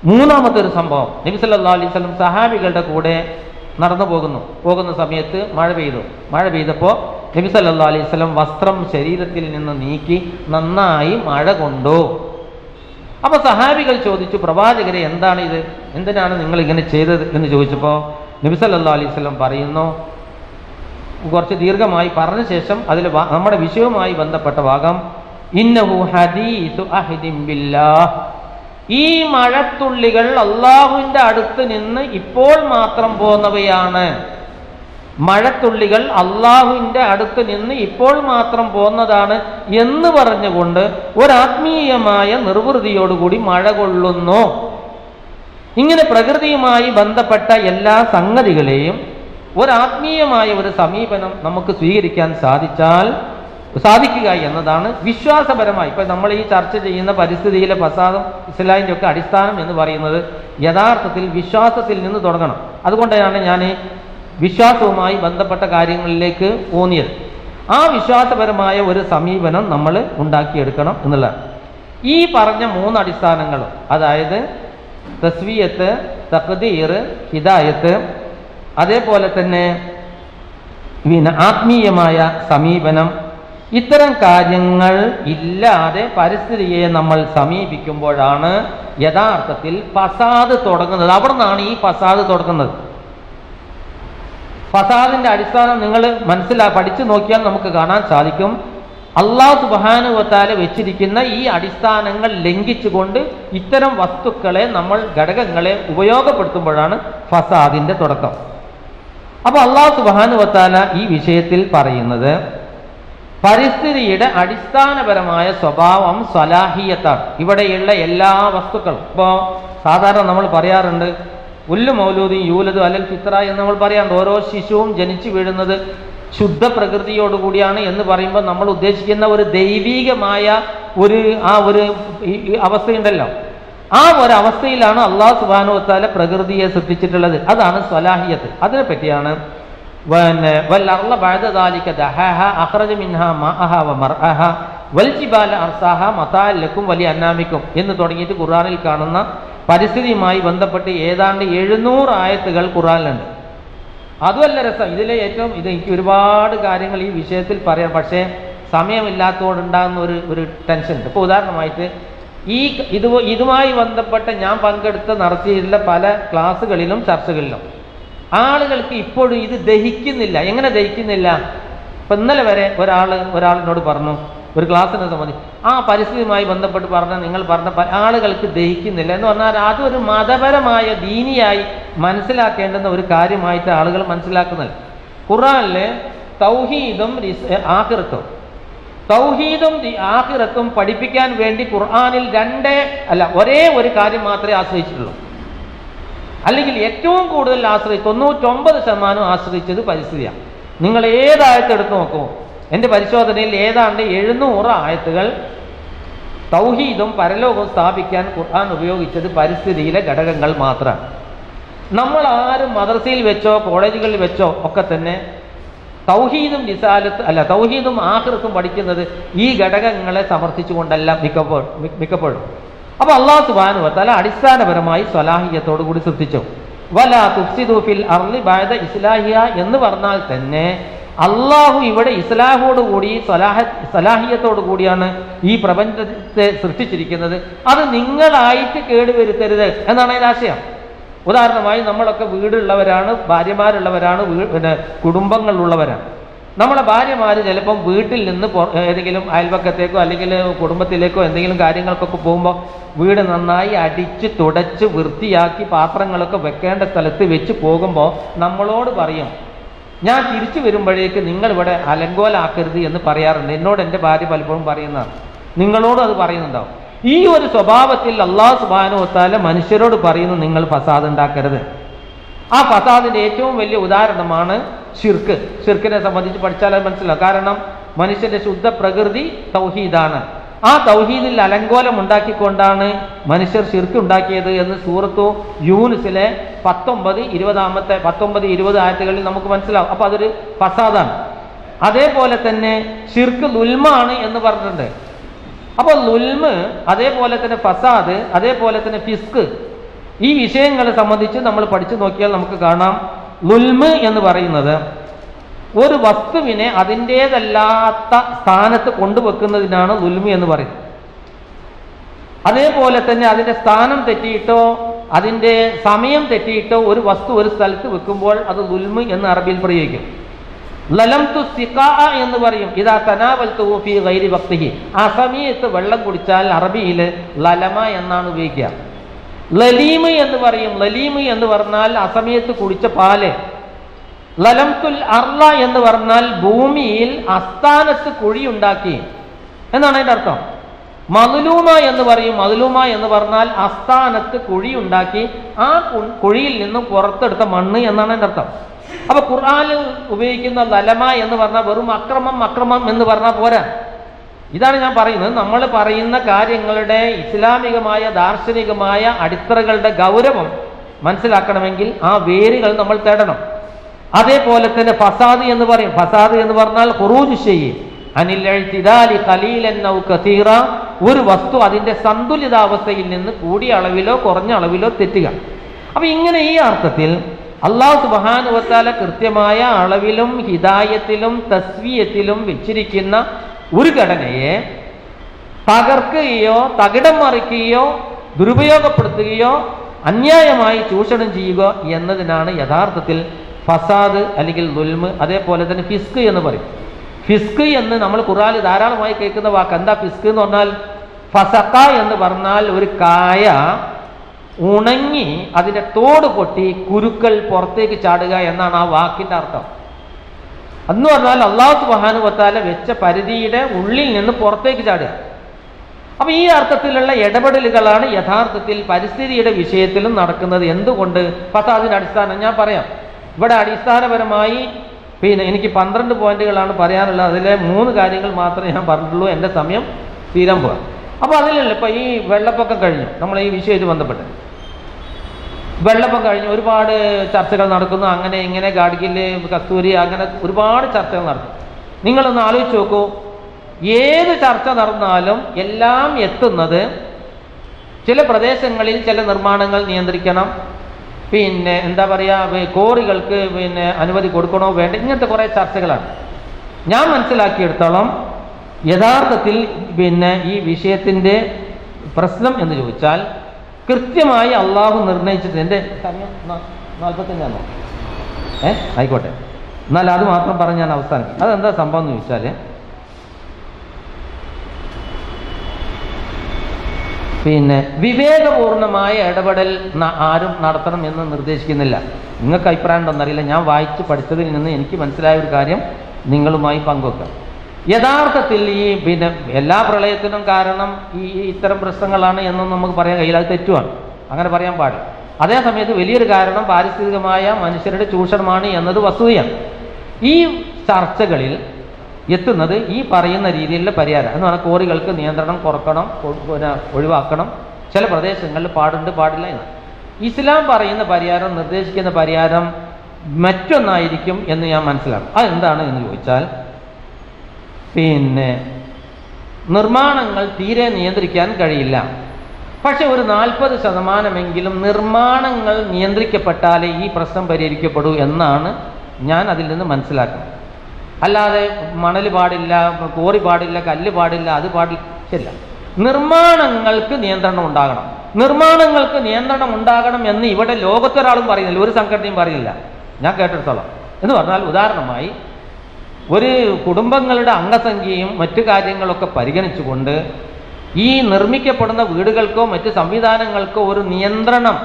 മൂന്നാമത്തെ ഒരു സംഭവം നബി സല്ലല്ലാഹു അലൈഹി വസല്ലം സഹാബികളുടെ കൂടെ നടന്നു പോകുന്നു പോകുന്ന സമയത്ത് മഴ പെയ്തു മഴ പെയ്തപ്പോൾ നബി സല്ലല്ലാഹു അലൈഹി വസല്ലം വസ്ത്രം ശരീരത്തിൽ നിന്ന് നീക്കി നന്നായി മഴ കൊണ്ടു അപ്പൊ സഹാബികൾ ചോദിച്ചു പ്രവാചകരെ എന്താണ് ഇത് എന്തിനാണ് നിങ്ങൾ ഇങ്ങനെ ചെയ്തത് എന്ന് ചോദിച്ചപ്പോൾ നബി സല്ലല്ലാഹു അലൈഹി വസല്ലം പറയുന്നു കുറച്ച് ദീർഘമായി പറഞ്ഞ ശേഷം അതിൽ വാ- നമ്മുടെ വിഷയവുമായി ബന്ധപ്പെട്ട ഭാഗം ഇന്നഹു ഹദീസു അഹ്ദിൻ ബില്ലാഹ് ഈ മഴത്തുള്ളികൾ അള്ളാഹുവിന്റെ അടുത്ത് നിന്ന് ഇപ്പോൾ മാത്രം പോന്നവയാണ് മഴത്തുള്ളികൾ അള്ളാഹുവിന്റെ അടുത്ത് നിന്ന് ഇപ്പോൾ മാത്രം പോന്നതാണ് എന്ന് പറഞ്ഞുകൊണ്ട് ഒരാത്മീയമായ നിർവൃതിയോടുകൂടി മഴ കൊള്ളുന്നു ഇങ്ങനെ പ്രകൃതിയുമായി ബന്ധപ്പെട്ട എല്ലാ സംഗതികളെയും ഒരാത്മീയമായ ഒരു സമീപനം നമുക്ക് സ്വീകരിക്കാൻ സാധിച്ചാൽ സാധിക്കുക എന്നതാണ് വിശ്വാസപരമായി ഇപ്പൊ നമ്മൾ ഈ ചർച്ച ചെയ്യുന്ന പരിസ്ഥിതിയിലെ ഫസാദും ഇസ്ലാമിന്റെ ഒക്കെ അടിസ്ഥാനം എന്ന് പറയുന്നത് യഥാർത്ഥത്തിൽ വിശ്വാസത്തിൽ നിന്ന് തുടങ്ങണം അതുകൊണ്ടാണ് ഞാൻ ഈ വിശ്വാസവുമായി ബന്ധപ്പെട്ട കാര്യങ്ങളിലേക്ക് ഊന്നിയത് ആ വിശ്വാസപരമായ ഒരു സമീപനം നമ്മൾ ഉണ്ടാക്കിയെടുക്കണം എന്നുള്ളതാണ് ഈ പറഞ്ഞ മൂന്ന് അടിസ്ഥാനങ്ങളും അതായത് തസ്വീയത്ത് തഖ്ദീർ ഹിദായത്ത് അതേപോലെ തന്നെ പിന്നെ ആത്മീയമായ സമീപനം ഇത്തരം കാര്യങ്ങൾ ഇല്ലാതെ പരിസ്ഥിതിയെ നമ്മൾ സമീപിക്കുമ്പോഴാണ് യഥാർത്ഥത്തിൽ ഫസാദ് തുടങ്ങുന്നത് അവിടെ നിന്നാണ് ഈ ഫസാദ് തുടങ്ങുന്നത് ഫസാദിന്റെ അടിസ്ഥാനം നിങ്ങൾ മനസ്സിലാ പഠിച്ചു നോക്കിയാൽ നമുക്ക് കാണാൻ സാധിക്കും അള്ളാഹു സുബാനുവത്താല വെച്ചിരിക്കുന്ന ഈ അടിസ്ഥാനങ്ങൾ ലംഘിച്ചുകൊണ്ട് ഇത്തരം വസ്തുക്കളെ നമ്മൾ ഘടകങ്ങളെ ഉപയോഗപ്പെടുത്തുമ്പോഴാണ് ഫസാദിന്റെ തുടക്കം അപ്പൊ അള്ളാഹു സുബാനുവത്താല ഈ വിഷയത്തിൽ പറയുന്നത് പരിസ്ഥിതിയുടെ അടിസ്ഥാനപരമായ സ്വഭാവം സ്വലാഹിയത്താണ് ഇവിടെയുള്ള എല്ലാ വസ്തുക്കളും ഇപ്പോൾ സാധാരണ നമ്മൾ പറയാറുണ്ട് ഉല്ലു മൗലൂദി യൂലതു അലൽ ഫിത്ര എന്ന് നമ്മൾ പറയാറുണ്ട് ഓരോ ശിശുവും ജനിച്ചു വീഴുന്നത് ശുദ്ധ പ്രകൃതിയോടുകൂടിയാണ് എന്ന് പറയുമ്പോൾ നമ്മൾ ഉദ്ദേശിക്കുന്ന ഒരു ദൈവീകമായ ഒരു ആ ഒരു ഈ- ഈ അവസ്ഥയുണ്ടല്ലോ ആ ഒരു അവസ്ഥയിലാണ് അള്ളാഹു സുബാനു വത്താല പ്രകൃതിയെ സൃഷ്ടിച്ചിട്ടുള്ളത് അതാണ് സ്വലാഹിയത്ത് അതിനെ പറ്റിയാണ് പിന്നെ വല്ലർള ബഅദ ദാലിക ദഹഹ അഖ്റജ മിൻഹ മാഅഹ വമർഅഹ വൽജിബാല അർസാഹ മതാഅൻ ലക്കും വലിയ അന്നാമിക്കും എന്ന് തുടങ്ങിയിട്ട് ഖുർആനിൽ കാണുന്ന പരിസ്ഥിതിയുമായി ബന്ധപ്പെട്ട് ഏതാണ്ട് എഴുന്നൂറ് ആയത്തുകൾ ഖുർആനിലുണ്ട് അതുമല്ല രസം ഇതിലെ ഏറ്റവും ഇത് എനിക്ക് ഒരുപാട് കാര്യങ്ങൾ ഈ വിഷയത്തിൽ പറയാം പക്ഷേ സമയമില്ലാത്തതുകൊണ്ടുണ്ടാകുന്ന ഒരു ഒരു ടെൻഷൻ ഉണ്ട് ഇപ്പോൾ ഉദാഹരണമായിട്ട് ഈ ഇത് ഇതുമായി ബന്ധപ്പെട്ട ഞാൻ പങ്കെടുത്ത് നടത്തിയിട്ടുള്ള പല ക്ലാസ്സുകളിലും ചർച്ചകളിലും ആളുകൾക്ക് ഇപ്പോഴും ഇത് ദഹിക്കുന്നില്ല എങ്ങനെ ദഹിക്കുന്നില്ല ഇപ്പൊ ഇന്നലെ വരെ ഒരാൾ ഒരാളിനോട് പറഞ്ഞു ഒരു ക്ലാസ്സിനെ സംബന്ധിച്ച് ആ പരിസ്ഥിതിയുമായി ബന്ധപ്പെട്ട് പറഞ്ഞ നിങ്ങൾ പറഞ്ഞ പ- ആളുകൾക്ക് ദഹിക്കുന്നില്ല എന്ന് പറഞ്ഞാൽ അതൊരു മതപരമായ ദീനിയായി മനസ്സിലാക്കേണ്ടുന്ന ഒരു കാര്യമായിട്ട് ആളുകൾ മനസ്സിലാക്കുന്നില്ല ഖുറാനില് തൗഹീദും റിസ്- ആഖിറത്തും തൗഹീദും ദി- ആഖിറത്തും പഠിപ്പിക്കാൻ വേണ്ടി ഖുർആനിൽ രണ്ടേ അല്ല ഒരേ ഒരു കാര്യം മാത്രമേ ആശ്രയിച്ചിട്ടുള്ളൂ അല്ലെങ്കിൽ ഏറ്റവും കൂടുതൽ ആശ്രയി തൊണ്ണൂറ്റൊമ്പത് ശതമാനം ആശ്രയിച്ചത് പരിസ്ഥിതിയാണ് നിങ്ങൾ ഏത് ആയത്ത് എടുത്ത് നോക്കൂ എൻ്റെ പരിശോധനയിൽ ഏതാണ്ട് എഴുന്നൂറ് ആയത്തുകൾ തൗഹീദും പരലോകവും സ്ഥാപിക്കാൻ ഖുർആൻ ഉപയോഗിച്ചത് പരിസ്ഥിതിയിലെ ഘടകങ്ങൾ മാത്രമാണ് നമ്മൾ ആരും മദ്രസയിൽ വെച്ചോ കോളേജുകളിൽ വെച്ചോ ഒക്കെ തന്നെ തൗഹീദും നിസാലത്ത് അല്ല തൗഹീദും ആഹൃത്തും പഠിക്കുന്നത് ഈ ഘടകങ്ങളെ സമർത്ഥിച്ചുകൊണ്ടല്ല മിക്കപ്പോഴും മി- മിക്കപ്പോഴും അപ്പൊ അള്ളാഹു സുബാനു വത്താല അടിസ്ഥാനപരമായി സ്വലാഹിയത്തോടു കൂടി ശ്രദ്ധിച്ചു വല തുഫ്സിദു ഫിൽ അർളി ബഅദ ഇസ്ലാഹിയ എന്ന് പറഞ്ഞാൽ തന്നെ അള്ളാഹു ഇവിടെ ഇസ്ലാഹോട് കൂടി സ്വലാഹ സലാഹിയത്തോടു കൂടിയാണ് ഈ പ്രപഞ്ചത്തെ സൃഷ്ടിച്ചിരിക്കുന്നത് അത് നിങ്ങളായിട്ട് കേടുവരുത്തരുത് എന്നാണ് അതിന്റെ ആശയം ഉദാഹരണമായി നമ്മളൊക്കെ വീടുള്ളവരാണ് ഭാര്യമാരുള്ളവരാണ് വീ- പിന്നെ കുടുംബങ്ങളുള്ളവരാണ് നമ്മളെ ഭാര്യമാർ ചിലപ്പം വീട്ടിൽ നിന്ന് പൊ- ഏതെങ്കിലും അയൽപക്കത്തേക്കോ അല്ലെങ്കിൽ കുടുംബത്തിലേക്കോ എന്തെങ്കിലും കാര്യങ്ങൾക്കൊക്കെ പോകുമ്പോൾ വീട് നന്നായി അടിച്ച് തുടച്ച് വൃത്തിയാക്കി പാത്രങ്ങളൊക്കെ വെക്കേണ്ട സ്ഥലത്ത് വെച്ച് പോകുമ്പോൾ നമ്മളോട് പറയും ഞാൻ തിരിച്ചു വരുമ്പോഴേക്ക് നിങ്ങൾ ഇവിടെ അലങ്കോലാക്കരുത് എന്ന് പറയാറുണ്ട് എന്നോട് എൻ്റെ ഭാര്യ പലപ്പോഴും പറയുന്നതാണ് നിങ്ങളോടും അത് പറയുന്നുണ്ടാവും ഈ ഒരു സ്വഭാവത്തിൽ അള്ളാഹു സുബാനു ഒത്താല മനുഷ്യരോട് പറയുന്നു നിങ്ങൾ ഫസാദ് ഉണ്ടാക്കരുത് ആ ഫസാദിന്റെ ഏറ്റവും വലിയ ഉദാഹരണമാണ് ഷിർക്ക് ഷിർക്കിനെ സംബന്ധിച്ച് പഠിച്ചാൽ അത് മനസ്സിലാവും കാരണം മനുഷ്യന്റെ ശുദ്ധ പ്രകൃതി തൗഹീദാണ് ആ തൗഹീദിൽ അലങ്കോലം ഉണ്ടാക്കിക്കൊണ്ടാണ് മനുഷ്യർ ഷിർക്ക് ഉണ്ടാക്കിയത് എന്ന് സൂറത്തു യൂനിസിലെ പത്തൊമ്പത് ഇരുപതാമത്തെ പത്തൊമ്പത് ഇരുപത് ആയത്തുകളിൽ നമുക്ക് മനസ്സിലാവും അപ്പൊ അതൊരു ഫസാദാണ് അതേപോലെ തന്നെ ഷിർക്ക് ലുൽമാണ് എന്ന് പറഞ്ഞിട്ടുണ്ട് അപ്പോൾ ലുൽമ് അതേപോലെ തന്നെ ഫസാദ് അതേപോലെ തന്നെ ഫിസ്ക് ഈ വിഷയങ്ങളെ സംബന്ധിച്ച് നമ്മൾ പഠിച്ചു നോക്കിയാൽ നമുക്ക് കാണാം ലുൽമ് എന്ന് പറയുന്നത് ഒരു വസ്തുവിനെ അതിൻ്റേതല്ലാത്ത സ്ഥാനത്ത് കൊണ്ടുവെക്കുന്നതിനാണ് ലുൽമി എന്ന് പറയുന്നത് അതേപോലെ തന്നെ അതിന്റെ സ്ഥാനം തെറ്റിയിട്ടോ അതിന്റെ സമയം തെറ്റിയിട്ടോ ഒരു വസ്തു ഒരു സ്ഥലത്ത് വെക്കുമ്പോൾ അത് ലുൽമ് എന്ന് അറബിയിൽ പ്രയോഗിക്കും ലലം തു സിക്കാ എന്ന് പറയും ഇതാ തനാവൽ ഫി ഗൈരി ഭക്തിഹി ആ സമയത്ത് വെള്ളം കുടിച്ചാൽ അറബിയിൽ ലലമ എന്നാണ് ഉപയോഗിക്കുക ലലീമ് എന്ന് പറയും ലലീമ് എന്ന് പറഞ്ഞാൽ ആ സമയത്ത് കുടിച്ച പാല് ലലംതുൽ അർല എന്ന് പറഞ്ഞാൽ ഭൂമിയിൽ അസ്ഥാനത്ത് കുഴിയുണ്ടാക്കി എന്നാണ് അതിന്റെ അർത്ഥം മതുലൂമ എന്ന് പറയും മതുലൂമ എന്ന് പറഞ്ഞാൽ അസ്ഥാനത്ത് കുഴിയുണ്ടാക്കി ആ കു- കുഴിയിൽ നിന്നും പുറത്തെടുത്ത മണ്ണ് എന്നാണ് അതിന്റെ അർത്ഥം അപ്പൊ ഖുർആനിൽ ഉപയോഗിക്കുന്ന ലലമ എന്ന് പറഞ്ഞാൽ വെറും അക്രമം അക്രമം എന്ന് പറഞ്ഞാൽ പോരാ ഇതാണ് ഞാൻ പറയുന്നത് നമ്മൾ പറയുന്ന കാര്യങ്ങളുടെ ഇസ്ലാമികമായ ദാർശനികമായ അടിത്തറകളുടെ ഗൗരവം മനസ്സിലാക്കണമെങ്കിൽ ആ വേരുകൾ നമ്മൾ തേടണം അതേപോലെ തന്നെ ഫസാദ് എന്ന് പറയും ഫസാദ് എന്ന് പറഞ്ഞാൽ ഖുറൂജ് ഷെയ്യ് അനിൽ ഇഴ്തിദാലി ഖലീലൻ ഔ കസീറ ഒരു വസ്തു അതിന്റെ സന്തുലിതാവസ്ഥയിൽ നിന്ന് കൂടിയ അളവിലോ കുറഞ്ഞ അളവിലോ തെറ്റുക അപ്പൊ ഇങ്ങനെ ഈ അർത്ഥത്തിൽ അള്ളാഹു സുബാനുവത്താല കൃത്യമായ അളവിലും ഹിദായത്തിലും തസ്വീയത്തിലും വെച്ചിരിക്കുന്ന ഒരു ഘടനയെ തകർക്കുകയോ തകിടം മറിക്കുകയോ ദുരുപയോഗപ്പെടുത്തുകയോ അന്യായമായി ചൂഷണം ചെയ്യുക എന്നതിനാണ് യഥാർത്ഥത്തിൽ ഫസാദ് അല്ലെങ്കിൽ ദുൽമ് അതേപോലെ തന്നെ ഫിസ്ക് എന്ന് പറയും ഫിസ്ക് എന്ന് നമ്മൾ ഖുറാനിൽ ധാരാളമായി കേൾക്കുന്ന വാക്ക് എന്താ ഫിസ്ക് എന്ന് പറഞ്ഞാൽ ഫസക്ക എന്ന് പറഞ്ഞാൽ ഒരു കായ ഉണങ്ങി അതിന്റെ തോട് പൊട്ടി കുരുക്കൾ പുറത്തേക്ക് ചാടുക എന്നാണ് ആ വാക്കിന്റെ അർത്ഥം എന്ന് പറഞ്ഞാൽ അള്ളാഹു സുബാനു വത്താല വെച്ച പരിധിയുടെ ഉള്ളിൽ നിന്ന് പുറത്തേക്ക് ചാടുക അപ്പൊ ഈ അർത്ഥത്തിലുള്ള ഇടപെടലുകളാണ് യഥാർത്ഥത്തിൽ പരിസ്ഥിതിയുടെ വിഷയത്തിലും നടക്കുന്നത് എന്തുകൊണ്ട് ഫസാദിന്റെ അടിസ്ഥാനം ഞാൻ പറയാം ഇവിടെ അടിസ്ഥാനപരമായി പിന്നെ എനിക്ക് പന്ത്രണ്ട് പോയിന്റുകളാണ് പറയാനുള്ളത് അതിലെ മൂന്ന് കാര്യങ്ങൾ മാത്രമേ ഞാൻ പറഞ്ഞിട്ടുള്ളൂ എൻ്റെ സമയം തീരാൻ പോകാം അപ്പോൾ അതിലല്ല ഇപ്പൊ ഈ വെള്ളപ്പൊക്കം കഴിഞ്ഞു നമ്മൾ ഈ വിഷയമായിട്ട് ബന്ധപ്പെട്ട് വെള്ളപ്പൊക്കം കഴിഞ്ഞു ഒരുപാട് ചർച്ചകൾ നടക്കുന്നു അങ്ങനെ ഇങ്ങനെ ഗാഡ്ഗില് കസ്തൂരി അങ്ങനെ ഒരുപാട് ചർച്ചകൾ നടക്കും നിങ്ങളൊന്ന് ആലോചിച്ച് നോക്കൂ ഏത് ചർച്ച നടന്നാലും എല്ലാം എത്തുന്നത് ചില പ്രദേശങ്ങളിൽ ചില നിർമ്മാണങ്ങൾ നിയന്ത്രിക്കണം പിന്നെ എന്താ പറയുക കോറികൾക്ക് പിന്നെ അനുമതി കൊടുക്കണോ വേണ്ട ഇങ്ങനത്തെ കുറേ ചർച്ചകളാണ് ഞാൻ മനസ്സിലാക്കിയെടുത്തോളം യഥാർത്ഥത്തിൽ പിന്നെ ഈ വിഷയത്തിൻ്റെ പ്രശ്നം എന്ന് ചോദിച്ചാൽ കൃത്യമായി അള്ളാഹു നിർണയിച്ചിട്ട് എൻ്റെ സമയം നാൽപ്പത്തഞ്ചാണോ ഏ ആയിക്കോട്ടെ എന്നാൽ അത് മാത്രം പറഞ്ഞ് ഞാൻ അവസാനിക്കും അതെന്താ സംഭവം എന്ന് ചോദിച്ചാൽ പിന്നെ വിവേകപൂർണമായ ഇടപെടൽ ന- ആരും നടത്തണം എന്ന് നിർദ്ദേശിക്കുന്നില്ല നിങ്ങൾക്ക് അഭിപ്രായം ഉണ്ടോന്നറിയില്ല ഞാൻ വായിച്ച് പഠിച്ചതിൽ നിന്ന് എനിക്ക് മനസ്സിലായ ഒരു കാര്യം നിങ്ങളുമായി പങ്കുവെക്കാം യഥാർത്ഥത്തിൽ ഈ പിന്നെ എല്ലാ പ്രളയത്തിനും കാരണം ഈ ഈ ഇത്തരം പ്രശ്നങ്ങളാണ് എന്നും നമുക്ക് പറയാൻ കഴിയില്ല അത് തെറ്റുമാണ് അങ്ങനെ പറയാൻ പാടില്ല അതേ സമയത്ത് വലിയൊരു കാരണം പാരിസ്ഥിതികമായ മനുഷ്യരുടെ ചൂഷണമാണ് എന്നത് വസ്തുതയാണ് ഈ ചർച്ചകളിൽ എത്തുന്നത് ഈ പറയുന്ന രീതിയിലുള്ള പരിഹാരം എന്ന് പറഞ്ഞാൽ കോറികൾക്ക് നിയന്ത്രണം കുറക്കണം ഒ- പിന്നെ ഒഴിവാക്കണം ചില പ്രദേശങ്ങളിൽ പാടുണ്ട് പാടില്ല എന്ന് ഇസ്ലാം പറയുന്ന പരിഹാരം നിർദ്ദേശിക്കുന്ന പരിഹാരം മറ്റൊന്നായിരിക്കും എന്ന് ഞാൻ മനസ്സിലാക്കും അതെന്താണ് എന്ന് ചോദിച്ചാൽ പിന്നെ നിർമ്മാണങ്ങൾ തീരെ നിയന്ത്രിക്കാൻ കഴിയില്ല പക്ഷെ ഒരു നാൽപ്പത് ശതമാനമെങ്കിലും നിർമ്മാണങ്ങൾ നിയന്ത്രിക്കപ്പെട്ടാലേ ഈ പ്രശ്നം പരിഹരിക്കപ്പെടൂ എന്നാണ് ഞാൻ അതിൽ നിന്ന് മനസ്സിലാക്കുന്നത് അല്ലാതെ മണൽ പാടില്ല കോറി പാടില്ല കല്ല് പാടില്ല അത് പാടില്ല ശരില്ല നിർമ്മാണങ്ങൾക്ക് നിയന്ത്രണം ഉണ്ടാകണം നിർമ്മാണങ്ങൾക്ക് നിയന്ത്രണം ഉണ്ടാകണം എന്ന് ഇവിടെ ലോകത്തൊരാളും പറയുന്നില്ല ഒരു സംഘടനയും പറയില്ല ഞാൻ കേട്ടിടത്തോളം എന്ന് പറഞ്ഞാൽ ഉദാഹരണമായി ഒരു കുടുംബങ്ങളുടെ അംഗസംഖ്യയും മറ്റു കാര്യങ്ങളൊക്കെ പരിഗണിച്ചുകൊണ്ട് ഈ നിർമ്മിക്കപ്പെടുന്ന വീടുകൾക്കോ മറ്റ് സംവിധാനങ്ങൾക്കോ ഒരു നിയന്ത്രണം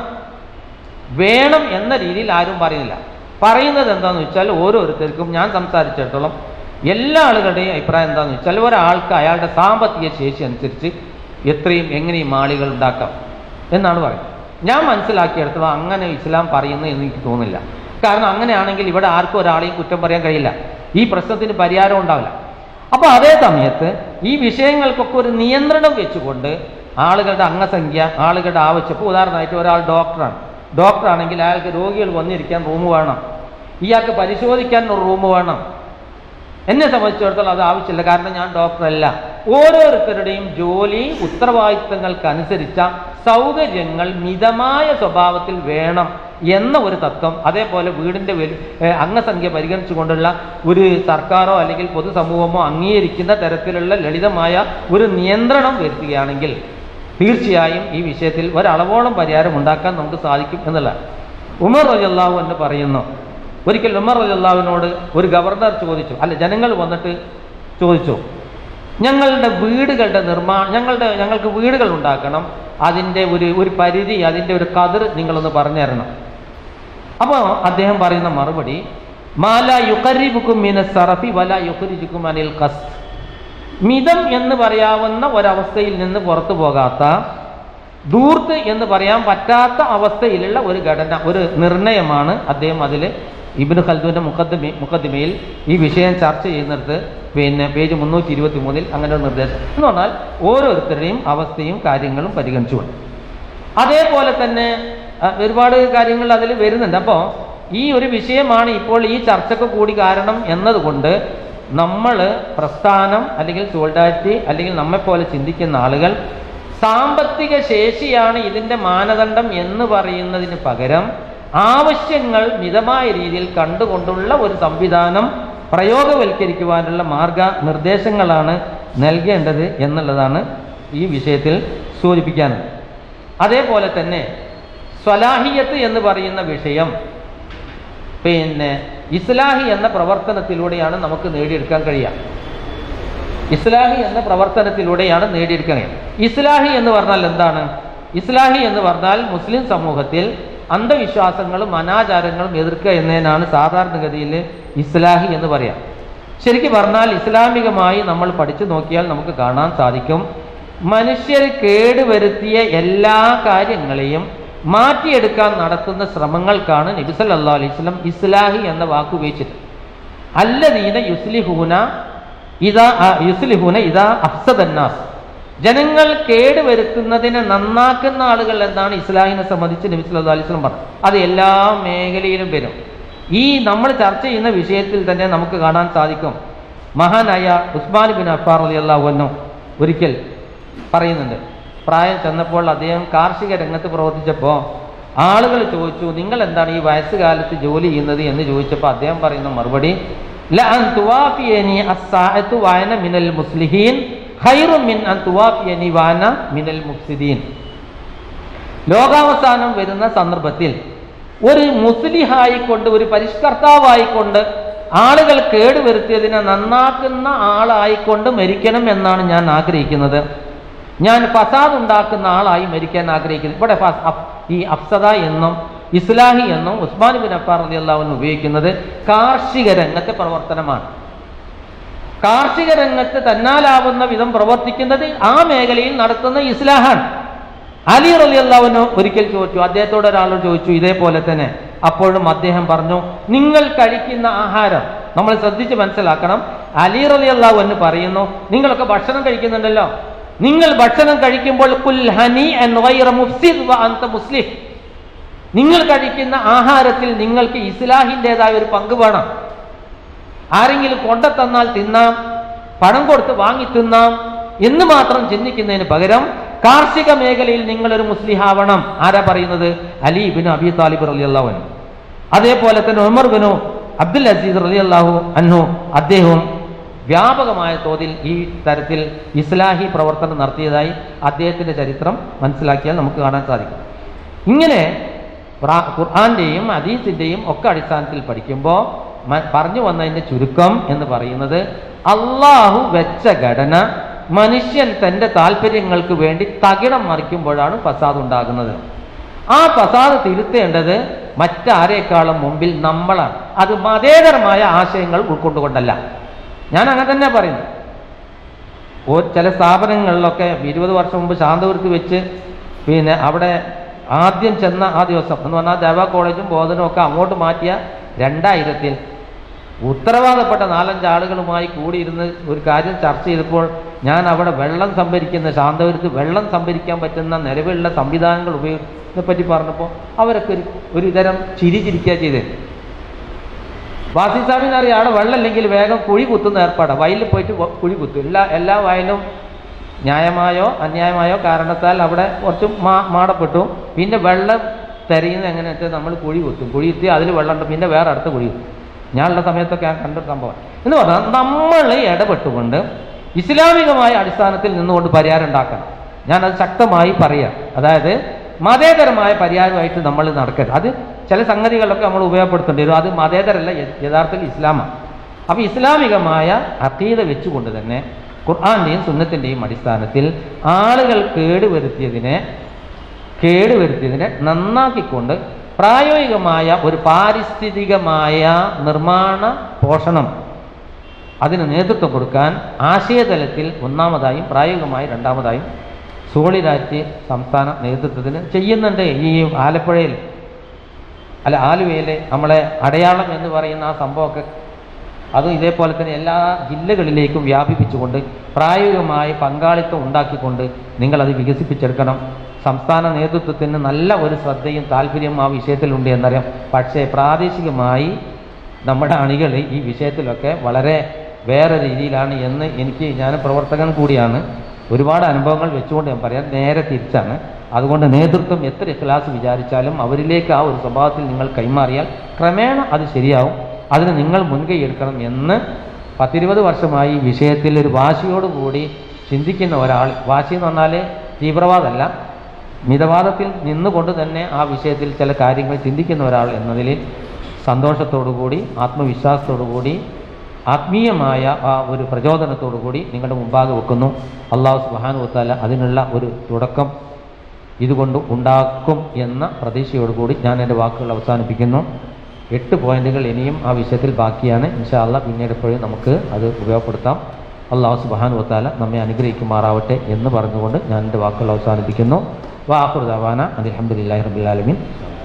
വേണം എന്ന രീതിയിൽ ആരും പറയുന്നില്ല പറയുന്നത് എന്താണെന്ന് വെച്ചാൽ ഓരോരുത്തർക്കും ഞാൻ സംസാരിച്ചിടത്തോളം എല്ലാ ആളുകളുടെയും അഭിപ്രായം എന്താണെന്ന് വെച്ചാൽ ഒരാൾക്ക് അയാളുടെ സാമ്പത്തിക ശേഷി അനുസരിച്ച് എത്രയും എങ്ങനെയും മാളികൾ ഉണ്ടാക്കാം എന്നാണ് പറയുന്നത് ഞാൻ മനസ്സിലാക്കിയെടുത്തോളം അങ്ങനെ ഇസ്ലാം പറയുന്നു എന്ന് എനിക്ക് തോന്നുന്നില്ല കാരണം അങ്ങനെയാണെങ്കിൽ ഇവിടെ ആർക്കും ഒരാളെയും കുറ്റം പറയാൻ കഴിയില്ല ഈ പ്രശ്നത്തിന് പരിഹാരം ഉണ്ടാവില്ല അപ്പോൾ അതേ സമയത്ത് ഈ വിഷയങ്ങൾക്കൊക്കെ ഒരു നിയന്ത്രണം വെച്ചുകൊണ്ട് ആളുകളുടെ അംഗസംഖ്യ ആളുകളുടെ ആവശ്യം ഇപ്പോൾ ഉദാഹരണമായിട്ട് ഒരാൾ ഡോക്ടറാണ് ഡോക്ടറാണെങ്കിൽ അയാൾക്ക് രോഗികൾ വന്നിരിക്കാൻ റൂം വേണം ഇയാൾക്ക് പരിശോധിക്കാൻ ഒരു റൂം വേണം എന്നെ സംബന്ധിച്ചിടത്തോളം അത് ആവശ്യമില്ല കാരണം ഞാൻ ഡോക്ടറല്ല ഓരോരുത്തരുടെയും ജോലി ഉത്തരവാദിത്തങ്ങൾക്കനുസരിച്ച സൗകര്യങ്ങൾ മിതമായ സ്വഭാവത്തിൽ വേണം എന്ന ഒരു തത്വം അതേപോലെ വീടിന്റെ വലു- ഏഹ് അംഗസംഖ്യ പരിഗണിച്ചുകൊണ്ടുള്ള ഒരു സർക്കാരോ അല്ലെങ്കിൽ പൊതുസമൂഹമോ അംഗീകരിക്കുന്ന തരത്തിലുള്ള ലളിതമായ ഒരു നിയന്ത്രണം വരുത്തുകയാണെങ്കിൽ തീർച്ചയായും ഈ വിഷയത്തിൽ ഒരളവോളം പരിഹാരം ഉണ്ടാക്കാൻ നമുക്ക് സാധിക്കും എന്നുള്ളതാണ് ഉമർ റജല്ലാഹു എന്ന് പറയുന്നു ഒരിക്കൽ ഉമർ റജല്ലാഹുവിനോട് ഒരു ഗവർണർ ചോദിച്ചു അല്ല ജനങ്ങൾ വന്നിട്ട് ചോദിച്ചു ഞങ്ങളുടെ വീടുകളുടെ നിർമ്മാണം ഞങ്ങളുടെ ഞങ്ങൾക്ക് വീടുകൾ ഉണ്ടാക്കണം അതിൻ്റെ ഒരു ഒരു പരിധി അതിൻ്റെ ഒരു കതിർ നിങ്ങളൊന്ന് പറഞ്ഞു തരണം അപ്പോൾ അദ്ദേഹം പറയുന്ന മറുപടി മാല യുക്കരിബുക്കും മീന സറഫി വല യുക്കരിജുക്കും അനിൽ കസ് മിതം എന്ന് പറയാവുന്ന ഒരവസ്ഥയിൽ നിന്ന് പുറത്തു പോകാത്ത ദൂർത്ത് എന്ന് പറയാൻ പറ്റാത്ത അവസ്ഥയിലുള്ള ഒരു ഘടന ഒരു നിർണയമാണ് അദ്ദേഹം അതിൽ ഇബിന് ഖൽദുവിന്റെ മുഖദ്മ മുഖദ്മയിൽ ഈ വിഷയം ചർച്ച ചെയ്യുന്നിടത്ത് പിന്നെ പേജ് മുന്നൂറ്റി ഇരുപത്തി മൂന്നിൽ അങ്ങനെ ഒരു നിർദ്ദേശം എന്ന് പറഞ്ഞാൽ ഓരോരുത്തരുടെയും അവസ്ഥയും കാര്യങ്ങളും പരിഗണിച്ചുകൊണ്ട് അതേപോലെ തന്നെ ആ, ഒരുപാട് കാര്യങ്ങൾ അതിൽ വരുന്നുണ്ട് അപ്പോൾ ഈ ഒരു വിഷയമാണ് ഇപ്പോൾ ഈ ചർച്ചക്ക് കൂടി കാരണം എന്നതുകൊണ്ട് നമ്മൾ പ്രസ്ഥാനം അല്ലെങ്കിൽ സോൾഡാരിറ്റി അല്ലെങ്കിൽ നമ്മെപ്പോലെ ചിന്തിക്കുന്ന ആളുകൾ സാമ്പത്തിക ശേഷിയാണ് ഇതിൻ്റെ മാനദണ്ഡം എന്ന് പറയുന്നതിന് പകരം ആവശ്യങ്ങൾ മിതമായ രീതിയിൽ കണ്ടുകൊണ്ടുള്ള ഒരു സംവിധാനം പ്രയോഗവൽക്കരിക്കുവാനുള്ള മാർഗ നിർദ്ദേശങ്ങളാണ് നൽകേണ്ടത് എന്നുള്ളതാണ് ഈ വിഷയത്തിൽ സൂചിപ്പിക്കാനുള്ളത് അതേപോലെ തന്നെ സ്വലാഹിയത്ത് എന്ന് പറയുന്ന വിഷയം പിന്നെ ഇസ്ലാഹി എന്ന പ്രവർത്തനത്തിലൂടെയാണ് നമുക്ക് നേടിയെടുക്കാൻ കഴിയുക ഇസ്ലാഹി എന്ന പ്രവർത്തനത്തിലൂടെയാണ് നേടിയെടുക്കാൻ കഴിയുക ഇസ്ലാഹി എന്ന് പറഞ്ഞാൽ എന്താണ് ഇസ്ലാഹി എന്ന് പറഞ്ഞാൽ മുസ്ലിം സമൂഹത്തിൽ അന്ധവിശ്വാസങ്ങളും അനാചാരങ്ങളും എതിർക്കുക എന്നതിനാണ് സാധാരണഗതിയിൽ ഇസ്ലാഹി എന്ന് പറയാം ശരിക്കും പറഞ്ഞാൽ ഇസ്ലാമികമായി നമ്മൾ പഠിച്ചു നോക്കിയാൽ നമുക്ക് കാണാൻ സാധിക്കും മനുഷ്യർ കേടുവരുത്തിയ എല്ലാ കാര്യങ്ങളെയും മാറ്റിയെടുക്കാൻ നടത്തുന്ന ശ്രമങ്ങൾക്കാണ് നബി സല്ലല്ലാഹു അലൈഹി വസല്ലം ഇസ്ലാഹി എന്ന വാക്ക് ഉപയോഗിച്ചത് അല്ലദീന യുസ്ലിഹൂന ഇതാ ആ, യുസ്ലിഹൂന ഇതാ അഫ്സദന്നാസ് ജനങ്ങൾ കേടുവരുത്തുന്നതിനെ നന്നാക്കുന്ന ആളുകൾ എന്നാണ് ഇസ്ലാഹിനെ സംബന്ധിച്ച് നബി സല്ലല്ലാഹു അലൈഹി വസല്ലം പറഞ്ഞത് അത് എല്ലാ മേഖലയിലും വരും ഈ നമ്മൾ ചർച്ച ചെയ്യുന്ന വിഷയത്തിൽ തന്നെ നമുക്ക് കാണാൻ സാധിക്കും മഹാനായ ഉസ്മാൻ ബിൻ അഫാർ അലി അള്ളാഹു ഒരിക്കൽ പറയുന്നുണ്ട് പ്രായം ചെന്നപ്പോൾ അദ്ദേഹം കാർഷിക രംഗത്ത് പ്രവർത്തിച്ചപ്പോൾ ആളുകൾ ചോദിച്ചു നിങ്ങൾ എന്താണ് ഈ വയസ്സുകാലത്ത് ജോലി ചെയ്യുന്നത് എന്ന് ചോദിച്ചപ്പോൾ അദ്ദേഹം പറയുന്ന മറുപടി ലഅൻ തുവാഫിയനി അസ്സാഅത്തു വഅന മിനൽ മുസ്ലിഹീൻ ഖൈറും മിൻ അൻ തുവാഫിയനി വഅന മിനൽ മുഫ്സിദീൻ ലോകാവസാനം വരുന്ന സന്ദർഭത്തിൽ ഒരു മുസ്ലിഹായിക്കൊണ്ട് ഒരു പരിഷ്കർത്താവായിക്കൊണ്ട് ആളുകൾ കേടുവരുത്തിയതിനെ നന്നാക്കുന്ന ആളായിക്കൊണ്ട് മരിക്കണം എന്നാണ് ഞാൻ ആഗ്രഹിക്കുന്നത് ഞാൻ ഫസാദ് ഉണ്ടാക്കുന്ന ആളായി മരിക്കാൻ ആഗ്രഹിക്കുന്നു ഇവിടെ ഫ- അഫ്- ഈ അഫ്സദ എന്നും ഇസ്ലാഹി എന്നും ഉസ്മാൻ ബിൻ അഫാർ അലി അള്ളാഹുവിന് ഉപയോഗിക്കുന്നത് കാർഷിക രംഗത്തെ പ്രവർത്തനമാണ് കാർഷിക രംഗത്ത് തന്നാലാവുന്ന വിധം പ്രവർത്തിക്കുന്നത് ആ മേഖലയിൽ നടത്തുന്ന ഇസ്ലാഹാണ് അലി റലി അള്ളാഹുവിന് ഒരിക്കൽ ചോദിച്ചു അദ്ദേഹത്തോട് ഒരാൾ ചോദിച്ചു ഇതേപോലെ തന്നെ അപ്പോഴും അദ്ദേഹം പറഞ്ഞു നിങ്ങൾ കഴിക്കുന്ന ആഹാരം നമ്മൾ ശ്രദ്ധിച്ച് മനസ്സിലാക്കണം അലി റലി അള്ളാഹു പറയുന്നു നിങ്ങളൊക്കെ ഭക്ഷണം കഴിക്കുന്നുണ്ടല്ലോ നിങ്ങൾ ഭക്ഷണം കഴിക്കുമ്പോൾ കുൽ ഹനി ആൻഡ് ഗൈറ മുഫ്സിദ് വ അൻത മുസ്ലിം നിങ്ങൾ കഴിക്കുന്ന ആഹാരത്തിൽ നിങ്ങൾക്ക് ഇസ്ലാഹിൻ്റെതായ ഒരു പങ്ക് വേണം ആരെങ്കിലും കൊണ്ടെത്തന്നാൽ തിന്നാം പണം കൊടുത്ത് വാങ്ങി തിന്നാം എന്ന് മാത്രം ചിന്തിക്കുന്നതിന് പകരം കാർഷിക മേഖലയിൽ നിങ്ങളൊരു മുസ്ലിഹാവണം ആരാ പറയുന്നത് Ali bin Abi Talib Ali അള്ളാഹു അതേപോലെ തന്നെ ഉമർ ബിനു അബ്ദുൽ അസീസ് അലി അള്ളാഹു അന്നു അദ്ദേഹവും വ്യാപകമായ തോതിൽ ഈ തരത്തിൽ ഇസ്ലാഹി പ്രവർത്തനം നടത്തിയതായി അദ്ദേഹത്തിന്റെ ചരിത്രം മനസ്സിലാക്കിയാൽ നമുക്ക് കാണാൻ സാധിക്കും ഇങ്ങനെ ഖുറാ- ഖുർആന്റെയും ഹദീസിന്റെയും ഒക്കെ അടിസ്ഥാനത്തിൽ പഠിക്കുമ്പോൾ മ- പറഞ്ഞു വന്നതിന്റെ ചുരുക്കം എന്ന് പറയുന്നത് അള്ളാഹു വെച്ച ഘടന മനുഷ്യൻ തന്റെ താല്പര്യങ്ങൾക്ക് വേണ്ടി തകിടം മറിക്കുമ്പോഴാണ് ഫസാദ് ഉണ്ടാകുന്നത് ആ ഫസാദ് തിരുത്തേണ്ടത് മറ്റാരേക്കാളും മുമ്പിൽ നമ്മളാണ് അത് മതേതരമായ ആശയങ്ങൾ ഉൾക്കൊണ്ടുകൊണ്ടല്ല ഞാൻ അങ്ങനെ തന്നെ പറയുന്നു ഓ ചില സ്ഥാപനങ്ങളിലൊക്കെ ഇരുപത് വർഷം മുമ്പ് ശാന്തപുരത്ത് വെച്ച് പിന്നെ അവിടെ ആദ്യം ചെന്ന ആ ദിവസം എന്ന് പറഞ്ഞാൽ ദേവ കോളേജും ബോധനും ഒക്കെ അങ്ങോട്ട് മാറ്റിയ രണ്ടായിരത്തിൽ ഉത്തരവാദപ്പെട്ട നാലഞ്ച് ആളുകളുമായി കൂടിയിരുന്ന് ഒരു കാര്യം ചർച്ച ചെയ്തപ്പോൾ ഞാൻ അവിടെ വെള്ളം സംഭരിക്കുന്ന ശാന്തപുരത്ത് വെള്ളം സംഭരിക്കാൻ പറ്റുന്ന നിലവിലുള്ള സംവിധാനങ്ങൾ ഉപയോഗിച്ചതിനെ പറ്റി പറഞ്ഞപ്പോൾ അവരൊക്കെ ഒരു ഒരു തരം ചിരി ചിരിക്കുക ചെയ്തത് വാസി സ്വാമിന്ന് അറിയാം അവിടെ വെള്ളമില്ലെങ്കിൽ വേഗം കുഴി കുത്തുന്ന ഏർപ്പാടാണ് വയലിൽ പോയിട്ട് വ- കുഴി കുത്തും എല്ലാ എല്ലാ വയലും ന്യായമായോ അന്യായമായോ കാരണത്താൽ അവിടെ കുറച്ച് മാ മാടപ്പെട്ടു പിന്നെ വെള്ളം തെരയുന്നത് എങ്ങനെയാ വെച്ചാൽ നമ്മൾ കുഴി കുത്തും കുഴി കുത്തി അതിൽ വെള്ളമുണ്ട് പിന്നെ വേറെ അടുത്ത കുഴി കുത്തും ഞാനുള്ള സമയത്തൊക്കെ ഞാൻ കണ്ട സംഭവം എന്ന് പറഞ്ഞാൽ നമ്മൾ ഇടപെട്ടുകൊണ്ട് ഇസ്ലാമികമായ അടിസ്ഥാനത്തിൽ നിന്നുകൊണ്ട് പരിഹാരം ഉണ്ടാക്കണം ഞാനത് ശക്തമായി പറയാം അതായത് മതേതരമായ പരിഹാരമായിട്ട് നമ്മൾ നടക്കരുത് അത് ചില സംഗതികളൊക്കെ നമ്മൾ ഉപയോഗപ്പെടുത്തേണ്ടി വരും അത് മതേതരല്ല യ- യഥാർത്ഥത്തിൽ ഇസ്ലാമാണ് അപ്പോൾ ഇസ്ലാമികമായ അത്തീത വെച്ചുകൊണ്ട് തന്നെ ഖുർആന്റെയും സുന്നത്തിൻ്റെയും അടിസ്ഥാനത്തിൽ ആളുകൾ കേടുവരുത്തിയതിനെ കേടുവരുത്തിയതിനെ നന്നാക്കിക്കൊണ്ട് പ്രായോഗികമായ ഒരു പാരിസ്ഥിതികമായ നിർമ്മാണ പോഷണം അതിന് നേതൃത്വം കൊടുക്കാൻ ആശയതലത്തിൽ ഒന്നാമതായും പ്രായോഗികമായി രണ്ടാമതായും സോളിഡാരിറ്റി സംസ്ഥാന നേതൃത്വത്തിന് ചെയ്യുന്നുണ്ട് ഈ ആലപ്പുഴയിൽ അല്ല ആലുവയിലെ നമ്മളെ അടയാളം എന്ന് പറയുന്ന ആ സംഭവമൊക്കെ അതും ഇതേപോലെ തന്നെ എല്ലാ ജില്ലകളിലേക്കും വ്യാപിപ്പിച്ചുകൊണ്ട് പ്രായോഗികമായ പങ്കാളിത്തം ഉണ്ടാക്കിക്കൊണ്ട് നിങ്ങളത് വികസിപ്പിച്ചെടുക്കണം സംസ്ഥാന നേതൃത്വത്തിന് നല്ല ഒരു ശ്രദ്ധയും താല്പര്യവും ആ വിഷയത്തിലുണ്ട് എന്നറിയാം പക്ഷേ പ്രാദേശികമായി നമ്മുടെ അണികൾ ഈ വിഷയത്തിലൊക്കെ വളരെ വേറെ രീതിയിലാണ് എന്ന് എനിക്ക് ഞാൻ പ്രവർത്തകൻ കൂടിയാണ് ഒരുപാട് അനുഭവങ്ങൾ വെച്ചുകൊണ്ട് ഞാൻ പറയാം നേരെ തിരിച്ചാണ് അതുകൊണ്ട് നേതൃത്വം എത്ര ക്ലാസ് വിചാരിച്ചാലും അവരിലേക്ക് ആ ഒരു സ്വഭാവത്തിൽ നിങ്ങൾ കൈമാറിയാൽ ക്രമേണ അത് ശരിയാവും അതിന് നിങ്ങൾ മുൻകൈ എടുക്കണം എന്ന് പത്തിരുപത് വർഷമായി ഈ വിഷയത്തിൽ ഒരു വാശിയോടുകൂടി ചിന്തിക്കുന്ന ഒരാൾ വാശി എന്ന് പറഞ്ഞാൽ തീവ്രവാദമല്ല മിതവാദത്തിൽ നിന്നുകൊണ്ട് തന്നെ ആ വിഷയത്തിൽ ചില കാര്യങ്ങൾ ചിന്തിക്കുന്ന ഒരാൾ എന്നതിൽ സന്തോഷത്തോടു കൂടി ആത്മവിശ്വാസത്തോടു കൂടി ആത്മീയമായ ആ ഒരു പ്രചോദനത്തോടു കൂടി നിങ്ങളുടെ മുമ്പാകെ വെക്കുന്നു അള്ളാഹു സുബാനുവത്താല അതിനുള്ള ഒരു തുടക്കം ഇതുകൊണ്ട് ഉണ്ടാക്കും എന്ന പ്രതീക്ഷയോടുകൂടി ഞാൻ എൻ്റെ വാക്കുകൾ അവസാനിപ്പിക്കുന്നു എട്ട് പോയിന്റുകൾ ഇനിയും ആ വിഷയത്തിൽ ബാക്കിയാണ് ഇൻഷാ അള്ളാഹ് പിന്നീട് എപ്പോഴും നമുക്ക് അത് ഉപയോഗപ്പെടുത്താം അള്ളാഹു സുബാനു വത്താല നമ്മെ അനുഗ്രഹിക്കുമാറാവട്ടെ എന്ന് പറഞ്ഞുകൊണ്ട് ഞാൻ എൻ്റെ വാക്കുകൾ അവസാനിപ്പിക്കുന്നു വാഹുർ ദവാന അലഹമുല്ലാ റബുലാലമീൻ